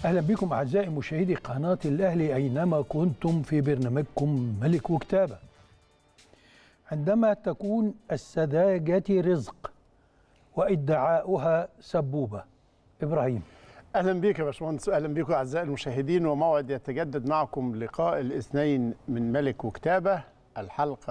اهلا بكم اعزائي مشاهدي قناه الاهلي اينما كنتم في برنامجكم ملك وكتابه. عندما تكون السذاجه رزق وادعاؤها سبوبه. ابراهيم اهلا بك يا باشمهندس اهلا بكم اعزائي المشاهدين وموعد يتجدد معكم لقاء الاثنين من ملك وكتابه الحلقه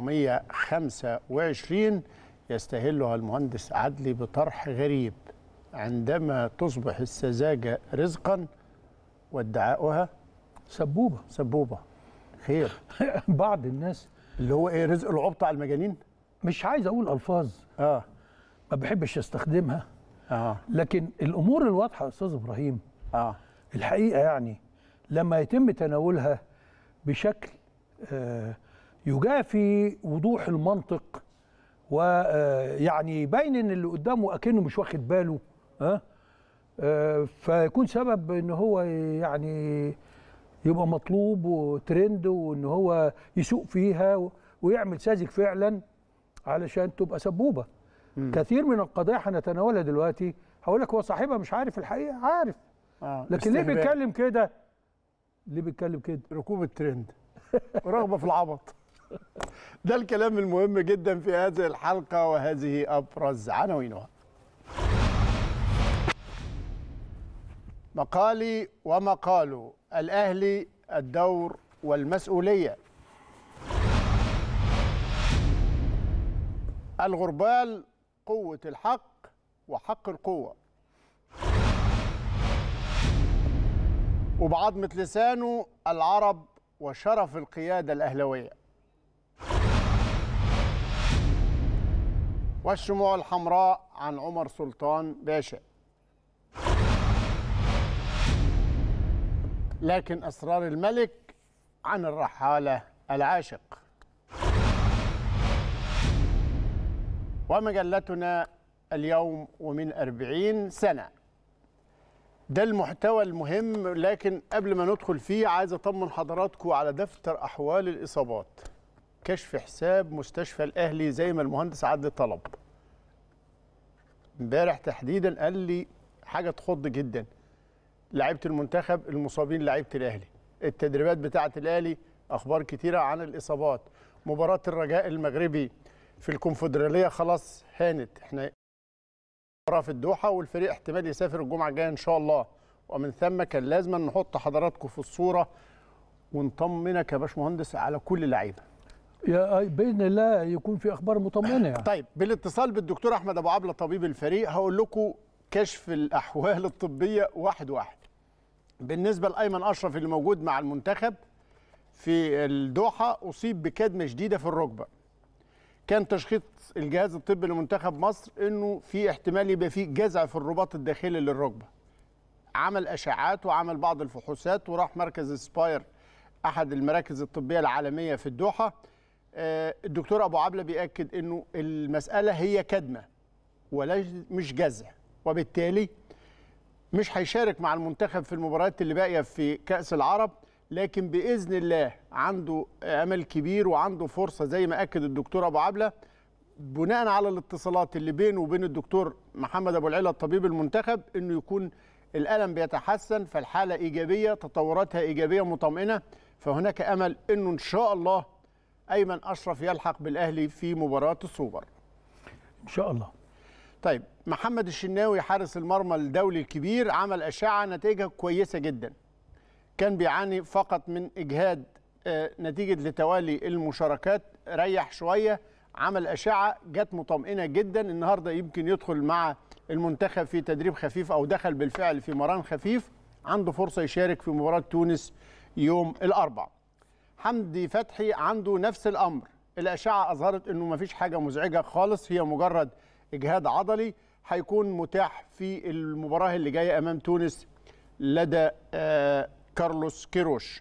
725 يستهلها المهندس عدلي بطرح غريب عندما تصبح السذاجه رزقا وادعاؤها سبوبه سبوبه خير بعض الناس اللي هو ايه رزق العبط على المجانين مش عايز اقول الفاظ اه ما بحبش استخدمها اه لكن الامور الواضحه يا استاذ ابراهيم اه الحقيقه يعني لما يتم تناولها بشكل آه، يجافي وضوح المنطق ويعني يبين ان اللي قدامه اكنه مش واخد باله ها آه، فيكون سبب ان هو يعني يبقى مطلوب وترند وان هو يسوق فيها و- ويعمل ساذج فعلا علشان تبقى سبوبه كثير من القضايا هنتناولها دلوقتي هقول لك هو صاحبها مش عارف الحقيقه عارف اه لكن ليه استهبال. بيتكلم كده ليه بيتكلم كده ركوب الترند ورغبه في العبط ده الكلام المهم جدا في هذه الحلقه وهذه ابرز عناوينها مقالي ومقال الاهلي الدور والمسؤوليه الغربال قوه الحق وحق القوه وبعظمة لسانه العرب وشرف القيادة الأهلوية والشموع الحمراء عن عمر سلطان باشا لكن أسرار الملك عن الرحالة العاشق ومجلتنا اليوم ومن أربعين سنة ده المحتوى المهم لكن قبل ما ندخل فيه عايز اطمن حضراتكم على دفتر احوال الاصابات كشف حساب مستشفى الاهلي زي ما المهندس عدلي طلب امبارح تحديدا قال لي حاجه تخض جدا لعيبه المنتخب المصابين لعيبه الاهلي التدريبات بتاعه الاهلي اخبار كتيره عن الاصابات مباراه الرجاء المغربي في الكونفدراليه خلاص هانت احنا مباراه في الدوحه والفريق احتمال يسافر الجمعه الجايه ان شاء الله ومن ثم كان لازم نحط حضراتكم في الصوره ونطمنك يا باشمهندس على كل لعيبه يا باذن الله يكون في اخبار مطمئنه يعني طيب بالاتصال بالدكتور احمد ابو عبله طبيب الفريق هقول لكم كشف الاحوال الطبيه واحد واحد بالنسبه لايمن اشرف اللي موجود مع المنتخب في الدوحه اصيب بكدمه شديده في الركبه كان تشخيص الجهاز الطبي لمنتخب مصر انه في احتمال يبقى في جزع في الرباط الداخلي للركبه عمل اشعاعات وعمل بعض الفحوصات وراح مركز سباير احد المراكز الطبيه العالميه في الدوحه آه، الدكتور ابو عبله بياكد انه المساله هي كدمه ولا مش جزع وبالتالي مش هيشارك مع المنتخب في المباريات اللي باقيه في كاس العرب لكن باذن الله عنده امل كبير وعنده فرصه زي ما اكد الدكتور ابو عبله بناء على الاتصالات اللي بينه وبين الدكتور محمد ابو العلا الطبيب المنتخب انه يكون الالم بيتحسن فالحاله ايجابيه تطوراتها ايجابيه مطمئنه فهناك امل انه ان شاء الله ايمن اشرف يلحق بالاهلي في مباراه السوبر ان شاء الله طيب محمد الشناوي حارس المرمى الدولي الكبير عمل اشعه نتيجه كويسه جدا كان بيعاني فقط من اجهاد آه، نتيجه لتوالي المشاركات ريح شويه عمل اشعه جت مطمئنه جدا النهارده يمكن يدخل مع المنتخب في تدريب خفيف او دخل بالفعل في مران خفيف عنده فرصه يشارك في مباراه تونس يوم الاربعاء حمدي فتحي عنده نفس الامر الاشعه اظهرت انه مفيش حاجه مزعجه خالص هي مجرد اجهاد عضلي هيكون متاح في المباراه اللي جايه امام تونس لدى آه كارلوس كيروش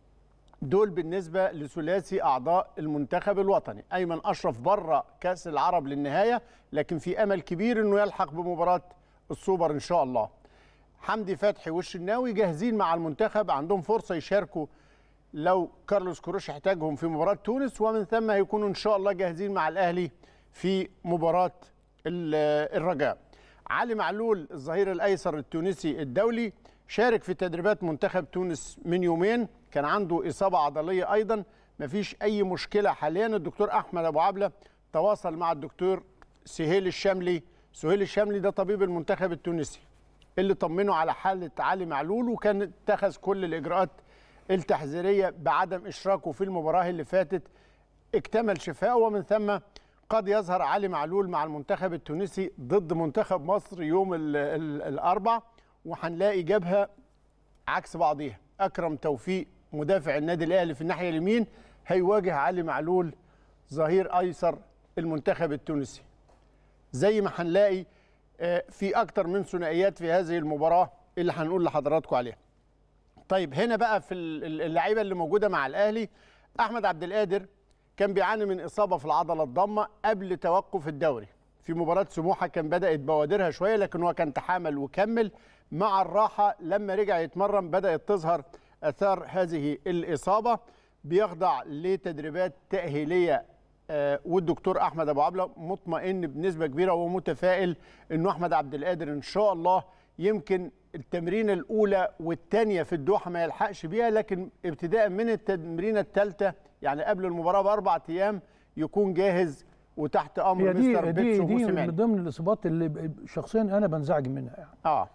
دول بالنسبه لثلاثي اعضاء المنتخب الوطني ايمن اشرف بره كاس العرب للنهايه لكن في امل كبير انه يلحق بمباراه السوبر ان شاء الله حمدي فتحي والشناوي جاهزين مع المنتخب عندهم فرصه يشاركوا لو كارلوس كروش احتاجهم في مباراه تونس ومن ثم هيكونوا ان شاء الله جاهزين مع الاهلي في مباراه ال- الرجاء علي معلول الظهير الايسر التونسي الدولي شارك في تدريبات منتخب تونس من يومين كان عنده اصابه عضليه ايضا مفيش اي مشكله حاليا الدكتور احمد ابو عبله تواصل مع الدكتور سهيل الشاملي سهيل الشاملي ده طبيب المنتخب التونسي اللي طمنه على حاله علي معلول وكان اتخذ كل الاجراءات التحذيريه بعدم اشراكه في المباراه اللي فاتت اكتمل شفاءه ومن ثم قد يظهر علي معلول مع المنتخب التونسي ضد منتخب مصر يوم ال ال الاربع وهنلاقي جبهه عكس بعضيها اكرم توفيق مدافع النادي الاهلي في الناحيه اليمين هيواجه علي معلول ظهير ايسر المنتخب التونسي زي ما هنلاقي آه، في اكتر من ثنائيات في هذه المباراه اللي هنقول لحضراتكم عليها طيب هنا بقى في ال- ال- اللعيبه اللي موجوده مع الاهلي احمد عبد القادر كان بيعاني من اصابه في العضله الضامه قبل توقف الدوري في مباراه سموحه كان بدات بوادرها شويه لكن هو كان تحامل وكمل مع الراحه لما رجع يتمرن بدات تظهر اثار هذه الاصابه بيخضع لتدريبات تاهيليه آه، والدكتور احمد ابو عبله مطمئن بنسبه كبيره ومتفائل انه احمد عبد القادر ان شاء الله يمكن التمرينه الاولى والثانيه في الدوحه ما يلحقش بيها لكن ابتداء من التمرينه الثالثه يعني قبل المباراه باربع ايام يكون جاهز وتحت امر هي دي مستر دي بيتسو دي موسيماني من ضمن الاصابات اللي ب- شخصيا انا بنزعج منها يعني اه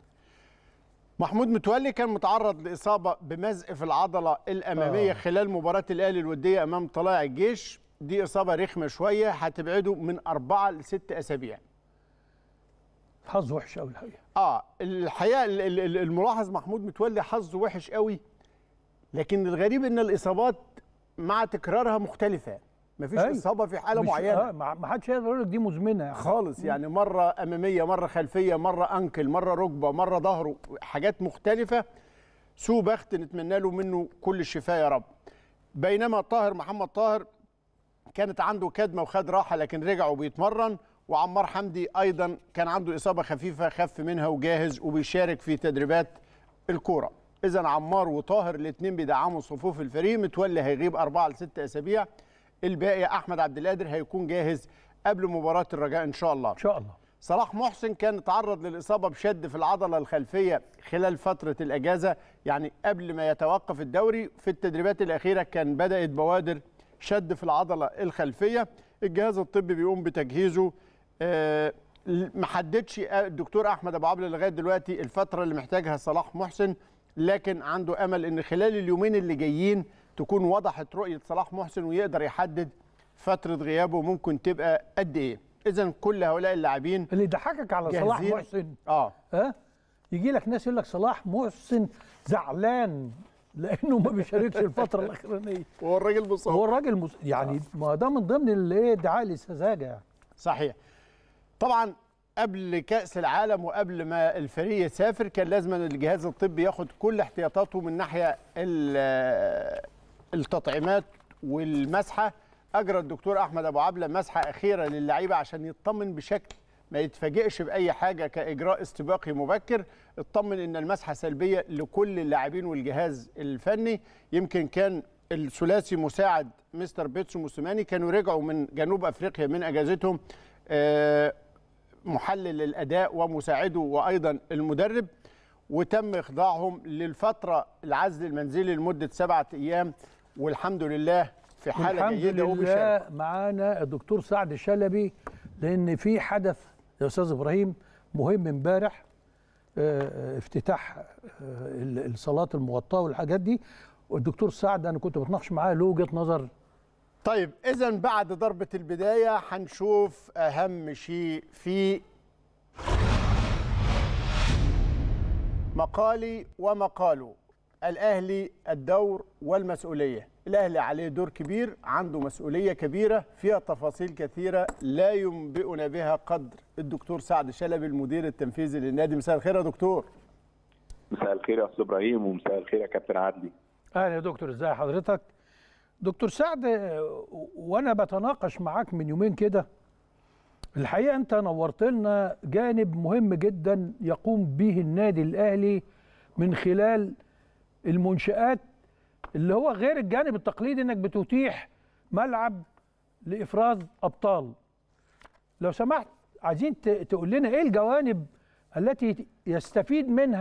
محمود متولي كان متعرض لاصابه بمزق في العضله الاماميه آه. خلال مباراه الاهلي الوديه امام طلائع الجيش دي اصابه رخمه شويه هتبعده من اربعه لست اسابيع حظ وحش قوي الحقيقه اه الحقيقه ال- ال- ال- الملاحظ محمود متولي حظه وحش قوي لكن الغريب ان الاصابات مع تكرارها مختلفه مفيش أيوة. اصابه في حاله مش- معينه آه ما ما حدش يقدر يقول لك دي مزمنه يعني خالص يعني مره اماميه مره خلفيه مره انكل مره ركبه مره ظهره حاجات مختلفه سوء بخت نتمنى له منه كل الشفاء يا رب بينما طاهر محمد طاهر كانت عنده كدمه وخد راحه لكن رجع وبيتمرن وعمار حمدي ايضا كان عنده اصابه خفيفه خف منها وجاهز وبيشارك في تدريبات الكوره اذا عمار وطاهر الاثنين بيدعموا صفوف الفريق متولي هيغيب اربعه لست اسابيع الباقي احمد عبد القادر هيكون جاهز قبل مباراه الرجاء ان شاء الله ان شاء الله صلاح محسن كان تعرض للإصابة بشد في العضلة الخلفية خلال فترة الأجازة يعني قبل ما يتوقف الدوري في التدريبات الأخيرة كان بدأت بوادر شد في العضلة الخلفية الجهاز الطبي بيقوم بتجهيزه آه، ما حددش الدكتور أحمد أبو عبله لغاية دلوقتي الفترة اللي محتاجها صلاح محسن لكن عنده أمل إن خلال اليومين اللي جايين تكون وضحت رؤية صلاح محسن ويقدر يحدد فترة غيابه ممكن تبقى قد إيه اذا كل هؤلاء اللاعبين اللي يضحكك على صلاح جاهزين. محسن اه ها يجي لك ناس يقول لك صلاح محسن زعلان لانه ما بيشاركش الفتره الاخرانيه هو الراجل مصاب هو الراجل مس... يعني ما ده من ضمن الايه ادعاء السذاجه يعني صحيح طبعا قبل كاس العالم وقبل ما الفريق يسافر كان لازم الجهاز الطبي ياخد كل احتياطاته من ناحيه ال- التطعيمات والمسحه اجرى الدكتور احمد ابو عبله مسحه اخيره للعيبه عشان يطمن بشكل ما يتفاجئش باي حاجه كاجراء استباقي مبكر اطمن ان المسحه سلبيه لكل اللاعبين والجهاز الفني يمكن كان الثلاثي مساعد مستر بيتسو موسيماني كانوا رجعوا من جنوب افريقيا من اجازتهم آه، محلل الاداء ومساعده وايضا المدرب وتم اخضاعهم للفتره العزل المنزلي لمده سبعه ايام والحمد لله في حاله الحمد جيده وبشارة لله معانا الدكتور سعد شلبي لان في حدث يا استاذ ابراهيم مهم امبارح آه، افتتاح آه، ال- الصالات المغطاه والحاجات دي والدكتور سعد انا كنت بتناقش معاه له وجهه نظر طيب اذا بعد ضربه البدايه هنشوف اهم شيء في مقالي ومقاله الاهلي الدور والمسؤوليه الاهلي عليه دور كبير عنده مسؤوليه كبيره فيها تفاصيل كثيره لا ينبئنا بها قدر الدكتور سعد شلبي المدير التنفيذي للنادي مساء الخير يا دكتور مساء الخير يا استاذ ابراهيم ومساء الخير يا كابتن عدلي اهلا يا دكتور ازي حضرتك دكتور سعد آه، وانا بتناقش معاك من يومين كده الحقيقه انت نورت لنا جانب مهم جدا يقوم به النادي الاهلي من خلال المنشآت اللي هو غير الجانب التقليدي انك بتتيح ملعب لافراز ابطال لو سمحت عايزين ت- تقول لنا ايه الجوانب التي يستفيد منها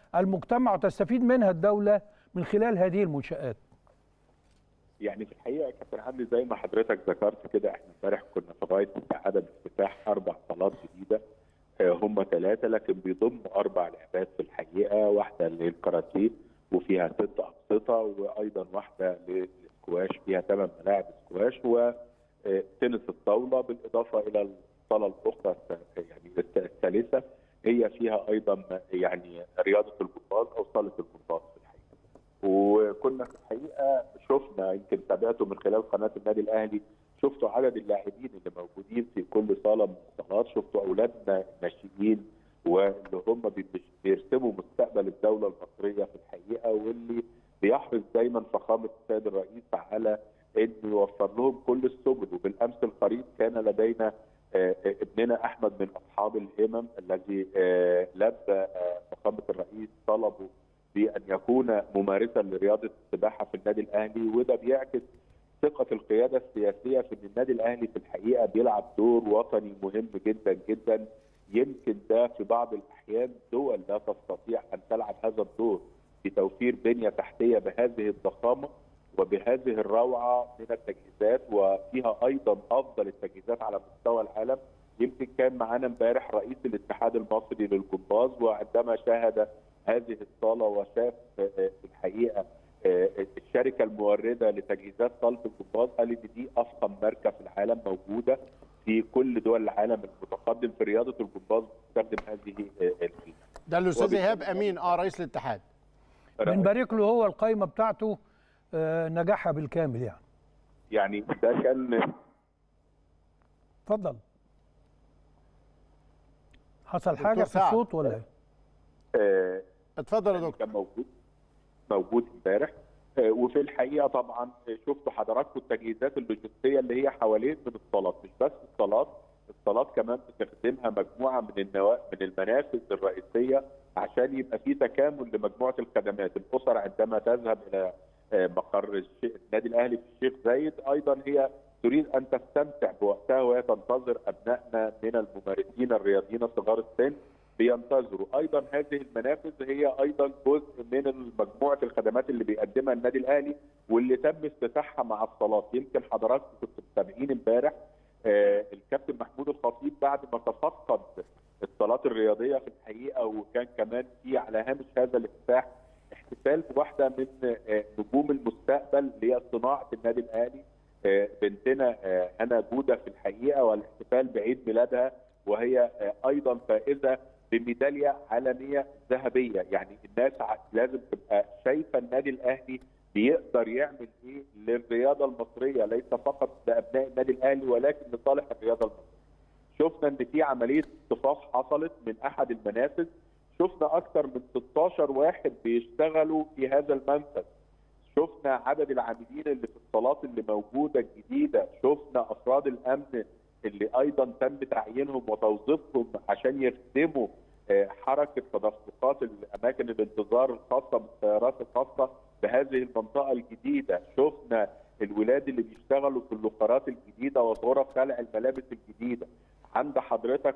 المجتمع وتستفيد منها الدوله من خلال هذه المنشات يعني في الحقيقه يا كابتن عندي زي ما حضرتك ذكرت كده احنا امبارح كنا في غايه عدد افتتاح اربع صالات جديده آه، هم ثلاثه لكن بيضموا اربع لعبات في الحقيقه واحده للكاراتيه وفيها ست انشطه وايضا واحده للسكواش فيها ثمان ملاعب سكواش وتنس الطاوله بالاضافه الى الصاله الاخرى الت- يعني الت- الثالثه هي فيها ايضا يعني رياضه الجمباز او صاله الجمباز في الحقيقه. وكنا في الحقيقه شفنا يمكن تابعته من خلال قناه النادي الاهلي شفتوا عدد اللاعبين اللي موجودين في كل صاله من الصالات شفتوا اولادنا الناشئين واللي هم بي- بيرسموا مستقبل الدوله المصريه في الحقيقه واللي بيحرص دايما فخامه السيد الرئيس على انه يوفر لهم كل السبل وبالامس القريب كان لدينا آه، آه، ابننا احمد من اصحاب الهمم الذي آه، لبى آه، فخامه الرئيس طلبه بان يكون ممارسا لرياضه السباحه في النادي الاهلي وده بيعكس ثقه القياده السياسيه في ان النادي الاهلي في الحقيقه بيلعب دور وطني مهم جدا جدا يمكن ده في بعض الاحيان دول لا تستطيع ان تلعب هذا الدور بتوفير بنيه تحتيه بهذه الضخامه وبهذه الروعه من التجهيزات وفيها ايضا افضل التجهيزات على مستوى العالم يمكن كان معانا امبارح رئيس الاتحاد المصري للجمباز وعندما شاهد هذه الصاله وشاف آه، آه، في الحقيقه آه، الشركه المورده لتجهيزات صاله الجمباز قال ان دي افخم ماركه في العالم موجوده في كل دول العالم المتقدم في رياضه الجمباز تستخدم هذه آه، الفيزا. ده الاستاذ وبالتالي- ايهاب امين اه رئيس الاتحاد بنبارك له هو القايمه بتاعته آه، نجاحها بالكامل يعني يعني ده كان اتفضل حصل دكتور حاجه في سعد. الصوت ولا ايه آه، اتفضل يا يعني دكتور كان موجود موجود امبارح آه، وفي الحقيقه طبعا آه، شفتوا حضراتكم التجهيزات اللوجستيه اللي هي حوالين من الصالات مش بس الصالات الصالات كمان بتخدمها مجموعه من النوا... من المنافذ الرئيسيه عشان يبقى في تكامل لمجموعه الخدمات الاسر عندما تذهب الى آه، مقر الش- النادي الاهلي في الشيخ زايد ايضا هي تريد ان تستمتع بوقتها وهي تنتظر ابنائنا من الممارسين الرياضيين صغار السن بينتظروا ايضا هذه المنافذ هي ايضا جزء من مجموعه الخدمات اللي بيقدمها النادي الاهلي واللي تم افتتاحها مع الصالات يمكن حضراتكم كنتوا متابعين امبارح آه، الكابتن محمود الخطيب بعد ما تفقد الصالات الرياضيه في الحقيقه وكان كمان في على هامش هذا الافتتاح احتفال بواحده من آه، نجوم المستقبل اللي هي صناعه النادي الاهلي آه، بنتنا آه، هنا جوده في الحقيقه والاحتفال بعيد ميلادها وهي آه، ايضا فائزه بميداليه عالميه ذهبيه يعني الناس ع- لازم تبقى شايفه النادي الاهلي بيقدر يعمل ايه للرياضه المصريه ليس فقط لابناء النادي الاهلي ولكن لصالح الرياضه المصريه. شفنا ان في عمليه اصطفاف حصلت من احد المنافذ شفنا اكثر من 16 واحد بيشتغلوا في هذا المنفذ شفنا عدد العاملين اللي في الصالات اللي موجوده الجديده شفنا افراد الامن اللي ايضا تم تعيينهم وتوظيفهم عشان يخدموا آه، حركه تدفقات الاماكن الانتظار الخاصه بالسيارات الخاصه بهذه المنطقه الجديده شفنا الولاد اللي بيشتغلوا في اللوكرات الجديده وغرف خلع الملابس الجديده عند حضرتك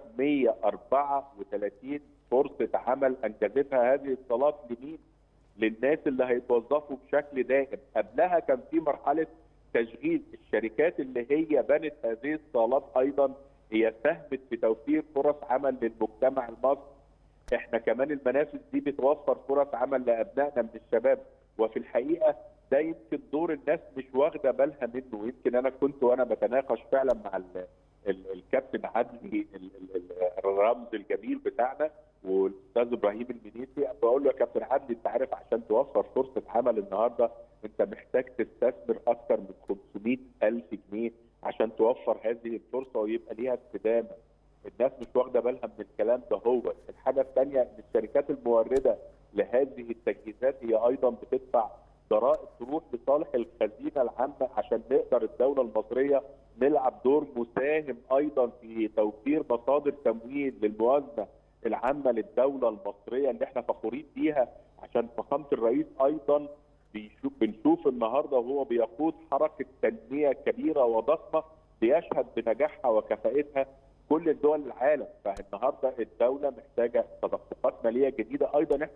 134 فرصه عمل انجزتها هذه الصالات لمين؟ للناس اللي هيتوظفوا بشكل دائم قبلها كان في مرحله تشغيل الشركات اللي هي بنت هذه الصالات ايضا هي ساهمت في توفير فرص عمل للمجتمع المصري احنا كمان المنافذ دي بتوفر فرص عمل لابنائنا من الشباب وفي الحقيقه ده يمكن دور الناس مش واخده بالها منه يمكن انا كنت وانا بتناقش فعلا مع ال ال الكابتن عدلي ال- ال- ال- الرمز الجميل بتاعنا والاستاذ ابراهيم المنيسي بقول له يا كابتن عدلي انت عارف عشان توفر فرصه عمل النهارده انت محتاج تستثمر اكثر من 500 الف جنيه عشان توفر هذه الفرصه ويبقى ليها استدامه الناس مش واخده بالها من الكلام ده هو الحاجه الثانيه ان الشركات المورده لهذه التجهيزات هي ايضا بتدفع ضرائب تروح لصالح الخزينه العامه عشان نقدر الدوله المصريه نلعب دور مساهم ايضا في توفير مصادر تمويل للموازنه العامه للدوله المصريه اللي احنا فخورين بيها عشان فخامه الرئيس ايضا بيشوف بنشوف النهارده وهو بيقود حركه تنميه كبيره وضخمه بيشهد بنجاحها وكفاءتها كل دول العالم فالنهارده الدوله محتاجه تدفقات ماليه جديده ايضا احنا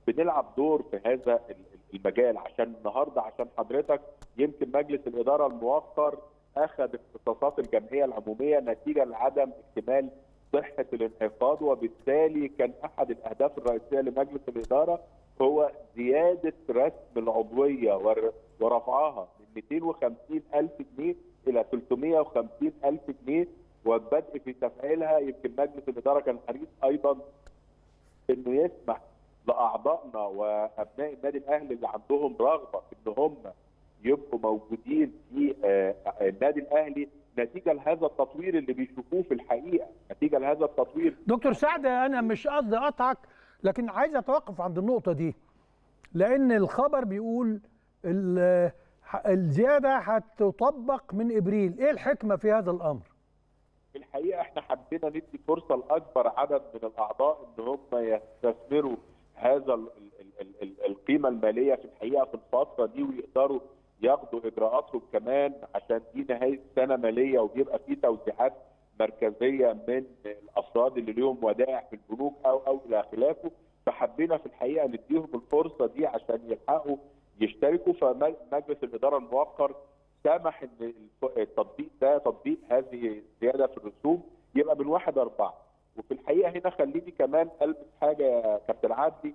بنلعب دور في هذا المجال عشان النهارده عشان حضرتك يمكن مجلس الاداره الموقر اخذ اختصاصات الجمعيه العموميه نتيجه لعدم اكتمال صحه الانخفاض وبالتالي كان احد الاهداف الرئيسيه لمجلس الاداره هو زياده رسم العضويه ور- ورفعها من 250 الف جنيه الى 350 الف جنيه والبدء في تفعيلها يمكن مجلس الاداره كان حريص ايضا انه يسمح لاعضائنا وابناء النادي الاهلي اللي عندهم رغبه في ان هم يبقوا موجودين في آه، النادي الاهلي نتيجه لهذا التطوير اللي بيشوفوه في الحقيقه نتيجه لهذا التطوير دكتور سعد انا مش قصدي اقطعك لكن عايز اتوقف عند النقطه دي لان الخبر بيقول ال- ح- الزياده هتطبق من ابريل ايه الحكمه في هذا الامر في الحقيقه احنا حبينا ندي فرصه لاكبر عدد من الاعضاء ان هم يستثمروا هذا ال ال ال ال القيمه الماليه في الحقيقه في الفتره دي ويقدروا ياخدوا اجراءاتهم كمان عشان دي نهايه سنه ماليه وبيبقى في توزيعات مركزيه من الافراد اللي ليهم ودائع في البنوك او او الى خلافه فحبينا في الحقيقه نديهم الفرصه دي عشان يلحقوا يشتركوا فمجلس الاداره الموقر سمح ان الف- التطبيق ده تطبيق هذه الزياده في الرسوم يبقى من واحد اربعه وفي الحقيقه هنا خليني كمان البس حاجه يا كابتن عدلي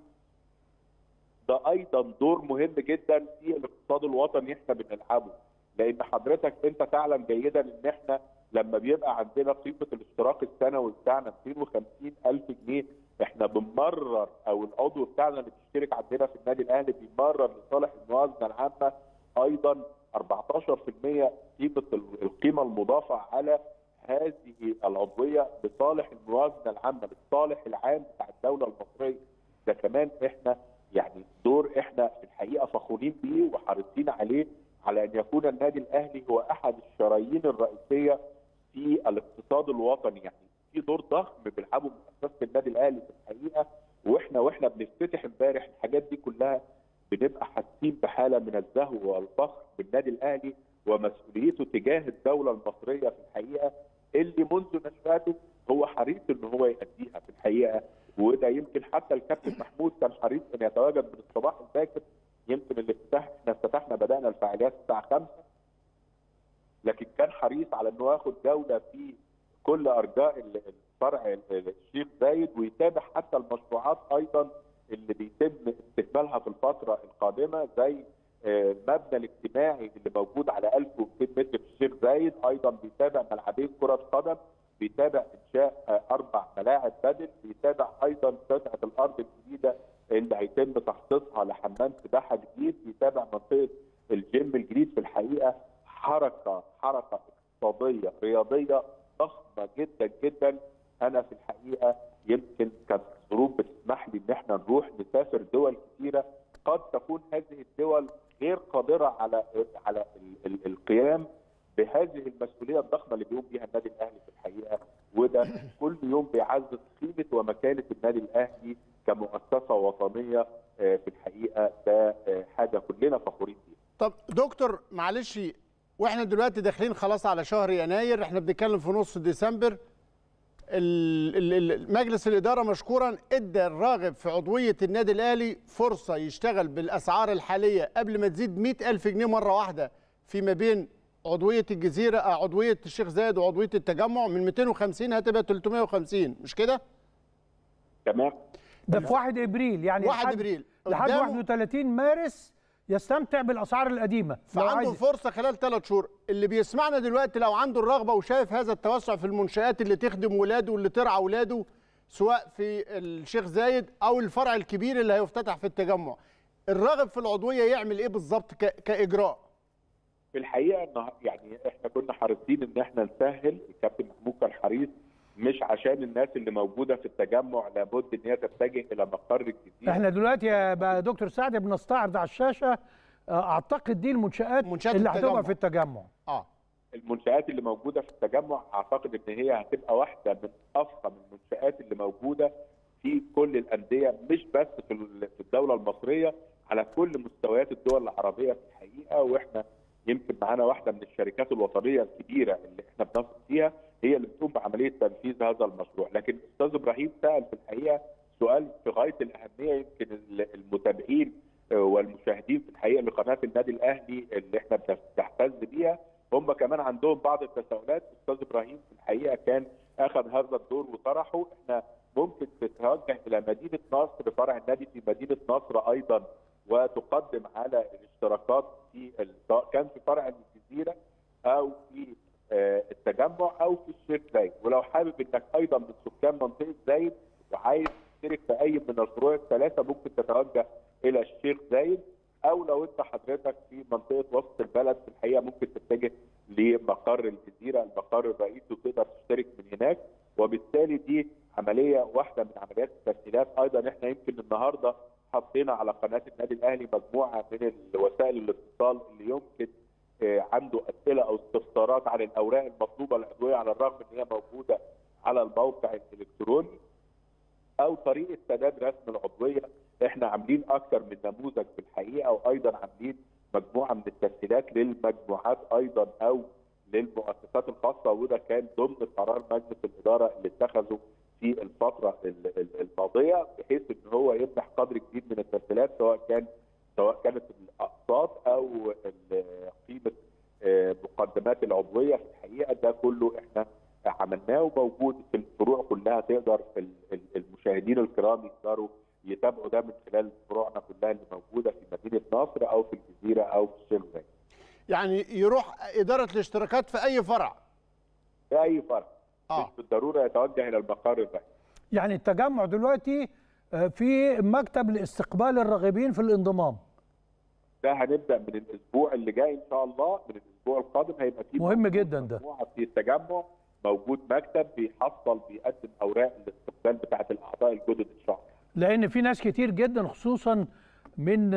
ده ايضا دور مهم جدا في الاقتصاد الوطني احنا بنلعبه لان حضرتك انت تعلم جيدا ان احنا لما بيبقى عندنا قيمه الاشتراك السنوي بتاعنا 250 الف جنيه احنا بنمرر او العضو بتاعنا اللي بيشترك عندنا في النادي الاهلي بيمرر لصالح الموازنه العامه ايضا 14% قيمه القيمه المضافه على هذه العضويه لصالح الموازنه العامه للصالح العام بتاع الدوله المصريه ده كمان احنا يعني دور احنا في الحقيقه فخورين بيه وحريصين عليه على ان يكون النادي الاهلي هو احد الشرايين الرئيسيه في الاقتصاد الوطني يعني في دور ضخم بيلعبه مؤسسه النادي الاهلي في الحقيقه واحنا واحنا بنفتتح امبارح الحاجات دي كلها بنبقى حاسين بحاله من الزهو والفخر بالنادي الاهلي ومسؤوليته تجاه الدوله المصريه في الحقيقه اللي منذ نشاته هو حريص ان هو يأديها في الحقيقه وده يمكن حتى الكابتن محمود كان حريص ان يتواجد من الصباح الباكر يمكن الافتتاح احنا افتتحنا بدانا الفعاليات الساعه 5 لكن كان حريص على انه ياخد جوله في كل ارجاء ال- الفرع ال- الشيخ زايد ويتابع حتى المشروعات ايضا اللي بيتم استكمالها في الفتره القادمه زي آه، المبنى الاجتماعي اللي موجود على 1200 متر في الشيخ زايد ايضا بيتابع ملعبين كره قدم بيتابع انشاء آه، اربع ملاعب بدل بيتابع ايضا قطعه الارض الجديده اللي هيتم تخصيصها لحمام سباحه جديد بيتابع منطقه الجيم الجديد في الحقيقه حركه حركه اقتصاديه رياضيه ضخمه جدا جدا انا في الحقيقه يمكن كانت الظروف بتسمح لي ان احنا نروح نسافر دول كثيره قد تكون هذه الدول غير قادره على على ال- ال- القيام بهذه المسؤوليه الضخمه اللي بيقوم بها النادي الاهلي في الحقيقه وده كل يوم بيعزز قيمه ومكانه النادي الاهلي كمؤسسه وطنيه آه، في الحقيقه ده آه، حاجه كلنا فخورين بيها. طب دكتور معلش واحنا دلوقتي داخلين خلاص على شهر يناير احنا بنتكلم في نص ديسمبر ال- ال- ال- مجلس الاداره مشكورا ادى الراغب في عضويه النادي الاهلي فرصه يشتغل بالاسعار الحاليه قبل ما تزيد 100 الف جنيه مره واحده فيما بين عضويه الجزيره آه، عضويه الشيخ زايد وعضويه التجمع من 250 هتبقى 350 مش كده؟ تمام ده في 1 ابريل يعني 1 لحد- ابريل لحد قدامه- 31 مارس يستمتع بالاسعار القديمه لو فعنده عايز- فرصه خلال ثلاث شهور اللي بيسمعنا دلوقتي لو عنده الرغبه وشايف هذا التوسع في المنشات اللي تخدم ولاده واللي ترعى ولاده سواء في الشيخ زايد او الفرع الكبير اللي هيفتتح في التجمع الراغب في العضويه يعمل ايه بالظبط ك- كاجراء في الحقيقه إن يعني احنا كنا حريصين ان احنا نسهل الكابتن محمود كان حريص مش عشان الناس اللي موجوده في التجمع لابد ان هي تتجه الى مقر الجديد احنا دلوقتي يا بقى دكتور سعد بنستعرض على الشاشه آه، اعتقد دي المنشات منشآت اللي التجمع. هتبقى في التجمع اه المنشآت اللي موجودة في التجمع أعتقد إن هي هتبقى واحدة من أفخم المنشآت اللي موجودة في كل الأندية مش بس في ال- في الدولة المصرية على كل مستويات الدول العربية في الحقيقة وإحنا يمكن معانا واحدة من الشركات الوطنية الكبيرة اللي إحنا بنثق فيها هي اللي بتقوم بعملية تنفيذ هذا المشروع لكن أستاذ إبراهيم سأل في الحقيقة سؤال في غايه الاهميه يمكن المتابعين والمشاهدين في الحقيقه لقناه النادي الاهلي اللي احنا بنعتز بيها هم كمان عندهم بعض التساؤلات استاذ ابراهيم في الحقيقه كان اخذ هذا الدور وطرحه احنا ممكن تتوجه الى مدينه نصر فرع النادي في مدينه نصر ايضا وتقدم على الاشتراكات في سواء كان في فرع الجزيره او في التجمع او في الشيخ زايد ولو حابب انك ايضا من سكان منطقه زايد وعايز تشترك في اي من الفروع الثلاثه ممكن تتوجه الى الشيخ زايد او لو انت حضرتك في منطقه وسط البلد في الحقيقه ممكن تتجه لمقر الجزيره المقر الرئيسي وتقدر تشترك من هناك وبالتالي دي عمليه واحده من عمليات التسهيلات ايضا احنا يمكن النهارده حطينا على قناه النادي الاهلي مجموعه من وسائل الاتصال اللي يمكن عنده اسئله او استفسارات عن الاوراق المطلوبه العضويه على الرغم ان هي موجوده على الموقع الالكتروني او طريقه سداد رسم العضويه احنا عاملين اكثر من نموذج في الحقيقه وايضا عاملين مجموعه من التسهيلات للمجموعات ايضا او للمؤسسات الخاصه وده كان ضمن قرار مجلس الاداره اللي اتخذه في الفتره الماضيه بحيث ان هو يمنح قدر كبير من التسهيلات سواء كان سواء كانت الاقساط او قيمه مقدمات العضويه في الحقيقه ده كله احنا عملناه وموجود في الفروع كلها تقدر المشاهدين الكرام يقدروا يتابعوا ده من خلال فروعنا كلها اللي موجوده في مدينه نصر او في الجزيره او في الشيخ زايد. يعني يروح اداره الاشتراكات في اي فرع في اي فرع آه. مش بالضروره يتوجه الى المقر الرئيسي يعني التجمع دلوقتي في مكتب لاستقبال الراغبين في الانضمام ده هنبدا من الاسبوع اللي جاي ان شاء الله من الاسبوع القادم هيبقى في مهم جدا ده في التجمع موجود مكتب بيحصل بيقدم اوراق الاستقبال بتاعه الاعضاء الجدد ان شاء الله لان في ناس كتير جدا خصوصا من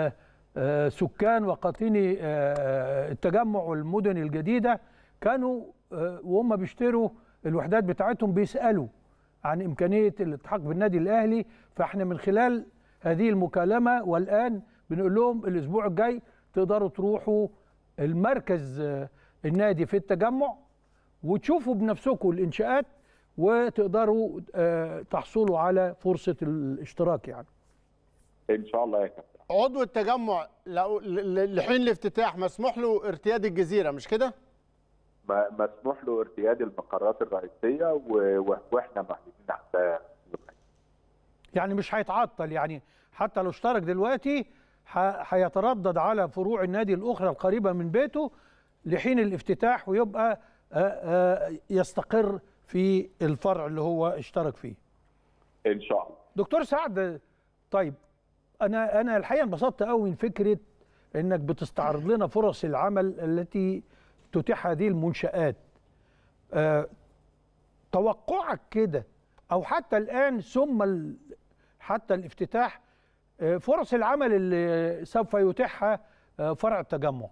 سكان وقاطني التجمع والمدن الجديده كانوا وهم بيشتروا الوحدات بتاعتهم بيسالوا عن امكانيه الالتحاق بالنادي الاهلي فاحنا من خلال هذه المكالمه والان بنقول لهم الاسبوع الجاي تقدروا تروحوا المركز النادي في التجمع وتشوفوا بنفسكم الانشاءات وتقدروا تحصلوا على فرصه الاشتراك يعني ان شاء الله يا كابتن عضو التجمع لو لحين الافتتاح مسموح له ارتياد الجزيره مش كده؟ مسموح له ارتياد المقرات الرئيسيه واحنا معلنين عن يعني مش هيتعطل يعني حتى لو اشترك دلوقتي هيتردد على فروع النادي الاخرى القريبه من بيته لحين الافتتاح ويبقى يستقر في الفرع اللي هو اشترك فيه. ان شاء الله. دكتور سعد طيب انا انا الحقيقه انبسطت قوي من فكره انك بتستعرض لنا فرص العمل التي تتيح هذه المنشآت. أه توقعك كده او حتى الان ثم حتى الافتتاح فرص العمل اللي سوف يتيحها فرع التجمع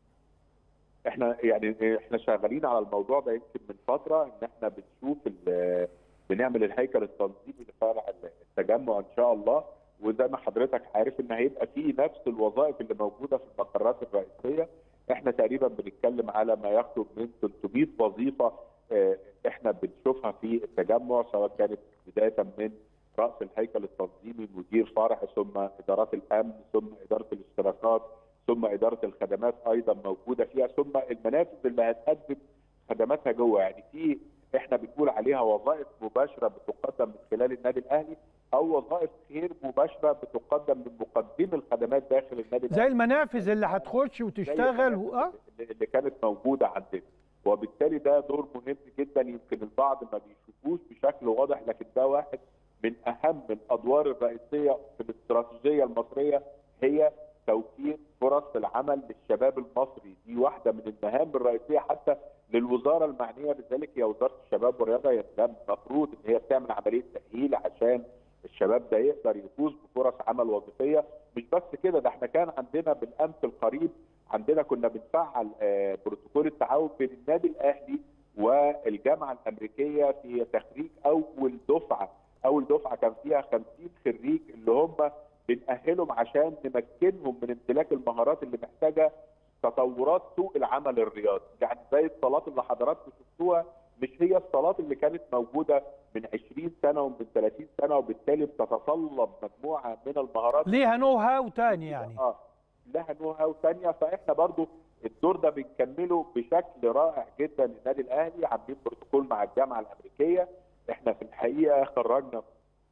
احنا يعني احنا شغالين على الموضوع ده يمكن من فتره ان احنا بنشوف بنعمل الهيكل التنظيمي لفرع التجمع ان شاء الله وزي ما حضرتك عارف ان هيبقى فيه نفس الوظائف اللي موجوده في المقرات الرئيسيه احنا تقريبا بنتكلم على ما يقرب من 300 وظيفه احنا بنشوفها في التجمع سواء كانت بدايه من راس الهيكل التنظيمي مدير فرع ثم ادارات الامن ثم اداره الاشتراكات ثم اداره الخدمات ايضا موجوده فيها ثم المنافذ اللي هتقدم خدماتها جوه يعني في احنا بنقول عليها وظائف مباشره بتقدم من خلال النادي الاهلي او وظائف غير مباشره بتقدم من مقدمي الخدمات داخل النادي زي المنافذ اللي هتخش وتشتغل و... اه اللي كانت موجوده عندنا وبالتالي ده دور مهم جدا يمكن البعض ما بيشوفوش بشكل واضح لكن ده واحد من اهم الادوار الرئيسيه في الاستراتيجيه المصريه هي توفير فرص العمل للشباب المصري دي واحده من المهام الرئيسيه حتى للوزاره المعنيه بذلك هي وزاره الشباب والرياضه هي المفروض ان هي بتعمل عمليه تاهيل عشان الشباب ده يقدر يفوز بفرص عمل وظيفيه مش بس كده ده احنا كان عندنا بالامس القريب عندنا كنا بنفعل بروتوكول التعاون بين النادي الاهلي والجامعه الامريكيه في تخريج اول دفعه اول دفعه كان فيها 50 خريج اللي هم بنأهلهم عشان نمكنهم من امتلاك المهارات اللي محتاجه تطورات سوق العمل الرياضي، يعني زي الصالات اللي حضراتكم شفتوها مش هي الصالات اللي كانت موجوده من 20 سنه ومن 30 سنه وبالتالي بتتطلب مجموعه من المهارات ليها نو هاو تاني يعني اه لها نو هاو ثانيه فاحنا برضو الدور ده بنكمله بشكل رائع جدا النادي الاهلي عاملين بروتوكول مع الجامعه الامريكيه احنا في الحقيقه خرجنا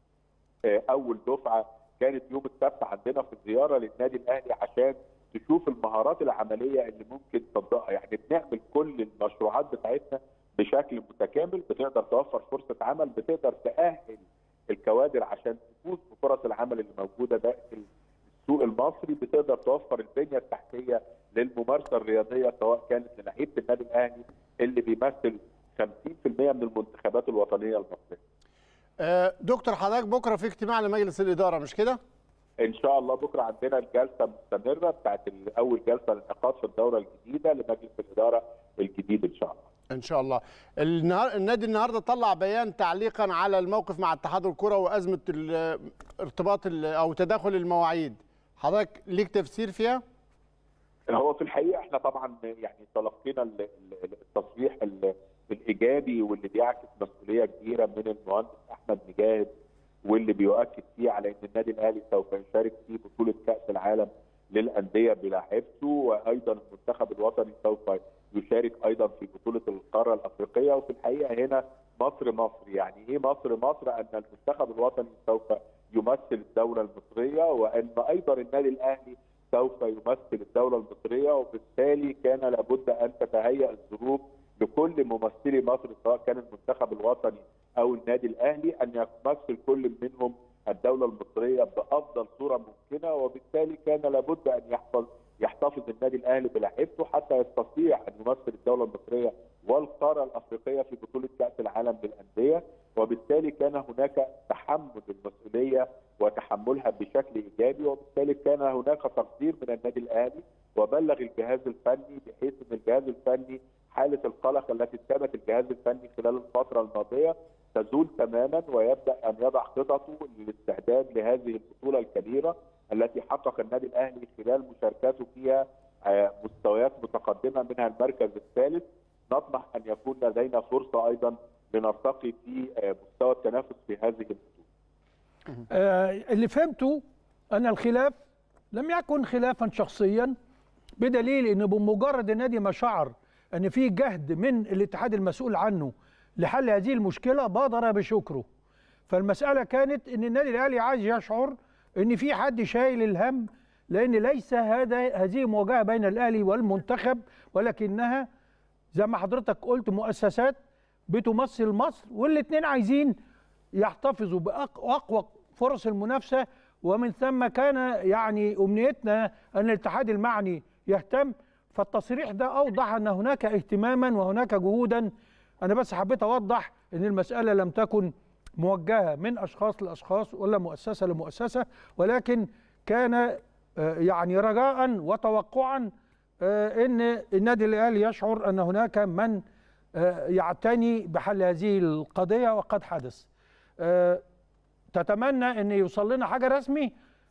آه، اول دفعه كانت يوم السبت عندنا في زياره للنادي الاهلي عشان تشوف المهارات العمليه اللي ممكن تطبقها يعني بنعمل كل المشروعات بتاعتنا بشكل متكامل بتقدر توفر فرصه عمل بتقدر تاهل الكوادر عشان تفوز بفرص العمل اللي موجوده داخل السوق المصري بتقدر توفر البنيه التحتيه للممارسه الرياضيه سواء كانت للعيبه النادي الاهلي اللي بيمثل 50% من المنتخبات الوطنيه المصريه. آه، دكتور حضرتك بكره في اجتماع لمجلس الاداره مش كده؟ ان شاء الله بكره عندنا الجلسه مستمره بتاعت اول جلسه للانعقاد في الدوره الجديده لمجلس الاداره الجديد ان شاء الله. ان شاء الله النهار النادي النهارده طلع بيان تعليقا على الموقف مع اتحاد الكره وازمه ال- ارتباط ال- او تداخل المواعيد حضرتك ليك تفسير فيها هو في الحقيقه احنا طبعا يعني تلقينا ال- ال- التصريح ال- الايجابي واللي بيعكس مسؤوليه كبيره من المهندس احمد مجاهد واللي بيؤكد فيه على ان النادي الاهلي سوف يشارك في بطوله كاس العالم للانديه بلاعيبته وايضا المنتخب الوطني سوف يشارك ايضا في بطوله القاره الافريقيه وفي الحقيقه هنا مصر مصر يعني ايه مصر مصر ان المنتخب الوطني سوف يمثل الدوله المصريه وان ايضا النادي الاهلي سوف يمثل الدوله المصريه وبالتالي كان لابد ان تتهيأ الظروف لكل ممثلي مصر سواء كان المنتخب الوطني او النادي الاهلي ان يمثل كل منهم الدوله المصريه بافضل صوره ممكنه وبالتالي كان لابد ان يحفظ يحتفظ النادي الاهلي بلاعيبته حتى يستطيع ان يمثل الدوله المصريه والقاره الافريقيه في بطوله كاس العالم للانديه وبالتالي كان هناك تحمل المسؤوليه وتحملها بشكل ايجابي وبالتالي كان هناك تقدير من النادي الاهلي وبلغ الجهاز الفني بحيث ان الجهاز الفني حاله القلق التي ثبت الجهاز الفني خلال الفتره الماضيه تزول تماما ويبدا ان يضع خططه للاستعداد لهذه البطوله الكبيره التي حقق النادي الاهلي خلال مشاركاته فيها آه، مستويات متقدمه منها المركز الثالث نطمح ان يكون لدينا فرصه ايضا لنرتقي في آه، مستوى التنافس في هذه البطوله. آه، اللي فهمته ان الخلاف لم يكن خلافا شخصيا بدليل ان بمجرد النادي ما شعر ان في جهد من الاتحاد المسؤول عنه لحل هذه المشكله بادر بشكره فالمساله كانت ان النادي الاهلي عايز يشعر ان في حد شايل الهم لان ليس هذا هذه مواجهه بين الاهلي والمنتخب ولكنها زي ما حضرتك قلت مؤسسات بتمثل مصر والاثنين عايزين يحتفظوا باقوى فرص المنافسه ومن ثم كان يعني امنيتنا ان الاتحاد المعني يهتم فالتصريح ده اوضح ان هناك اهتماما وهناك جهودا انا بس حبيت اوضح ان المساله لم تكن موجهه من اشخاص لاشخاص ولا مؤسسه لمؤسسه ولكن كان آه، يعني رجاء وتوقعا آه، ان النادي الاهلي يشعر ان هناك من آه، يعتني بحل هذه القضيه وقد حدث آه، تتمنى ان يوصل لنا حاجه رسمي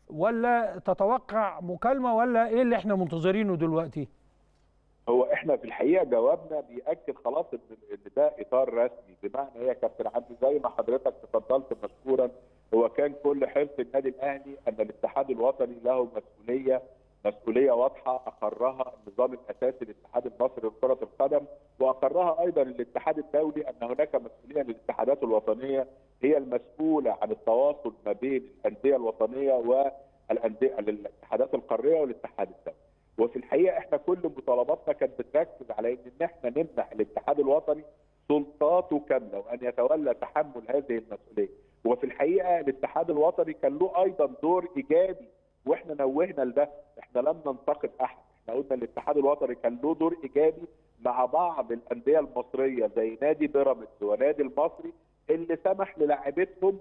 ولا تتوقع مكالمه ولا ايه اللي احنا منتظرينه دلوقتي هو احنا في الحقيقه جوابنا بياكد خلاص ان ان ده اطار رسمي بمعنى ايه يا كابتن عبد زي ما حضرتك تفضلت مشكورا هو كان كل حرص النادي الاهلي ان الاتحاد الوطني له مسؤوليه مسؤوليه واضحه اقرها النظام الاساسي للاتحاد المصري لكره القدم واقرها ايضا الاتحاد الدولي ان هناك مسؤوليه للاتحادات الوطنيه هي المسؤوله عن التواصل ما بين الانديه الوطنيه والانديه الاتحادات القاريه والاتحاد الدولي. وفي الحقيقه احنا كل مطالباتنا كانت بتركز على ان ان احنا نمنح الاتحاد الوطني سلطاته كامله وان يتولى تحمل هذه المسؤوليه وفي الحقيقه الاتحاد الوطني كان له ايضا دور ايجابي واحنا نوهنا لده احنا لم ننتقد احد احنا قلنا الاتحاد الوطني كان له دور ايجابي مع بعض الانديه المصريه زي نادي بيراميدز ونادي المصري اللي سمح للاعبتهم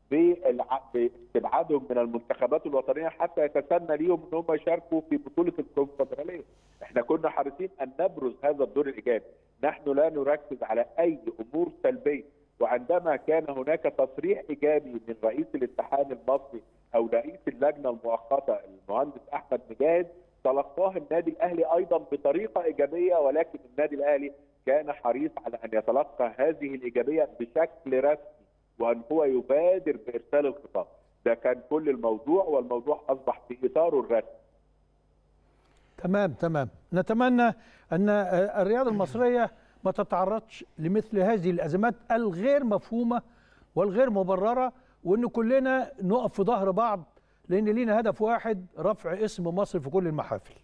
بالع- باستبعادهم من المنتخبات الوطنيه حتى يتسنى ليهم ان هم يشاركوا في بطوله الكونفدراليه. احنا كنا حريصين ان نبرز هذا الدور الايجابي، نحن لا نركز على اي امور سلبيه، وعندما كان هناك تصريح ايجابي من رئيس الاتحاد المصري او رئيس اللجنه المؤقته المهندس احمد مجاهد تلقاه تلقاها النادي الاهلي ايضا بطريقه ايجابيه ولكن النادي الاهلي كان حريص على ان يتلقى هذه الايجابيه بشكل رسمي وان هو يبادر بارسال الخطاب ده كان كل الموضوع والموضوع اصبح في اطاره الرسمي تمام تمام نتمنى ان الرياضه المصريه ما تتعرضش لمثل هذه الازمات الغير مفهومه والغير مبرره وان كلنا نقف في ظهر بعض لان لينا هدف واحد رفع اسم مصر في كل المحافل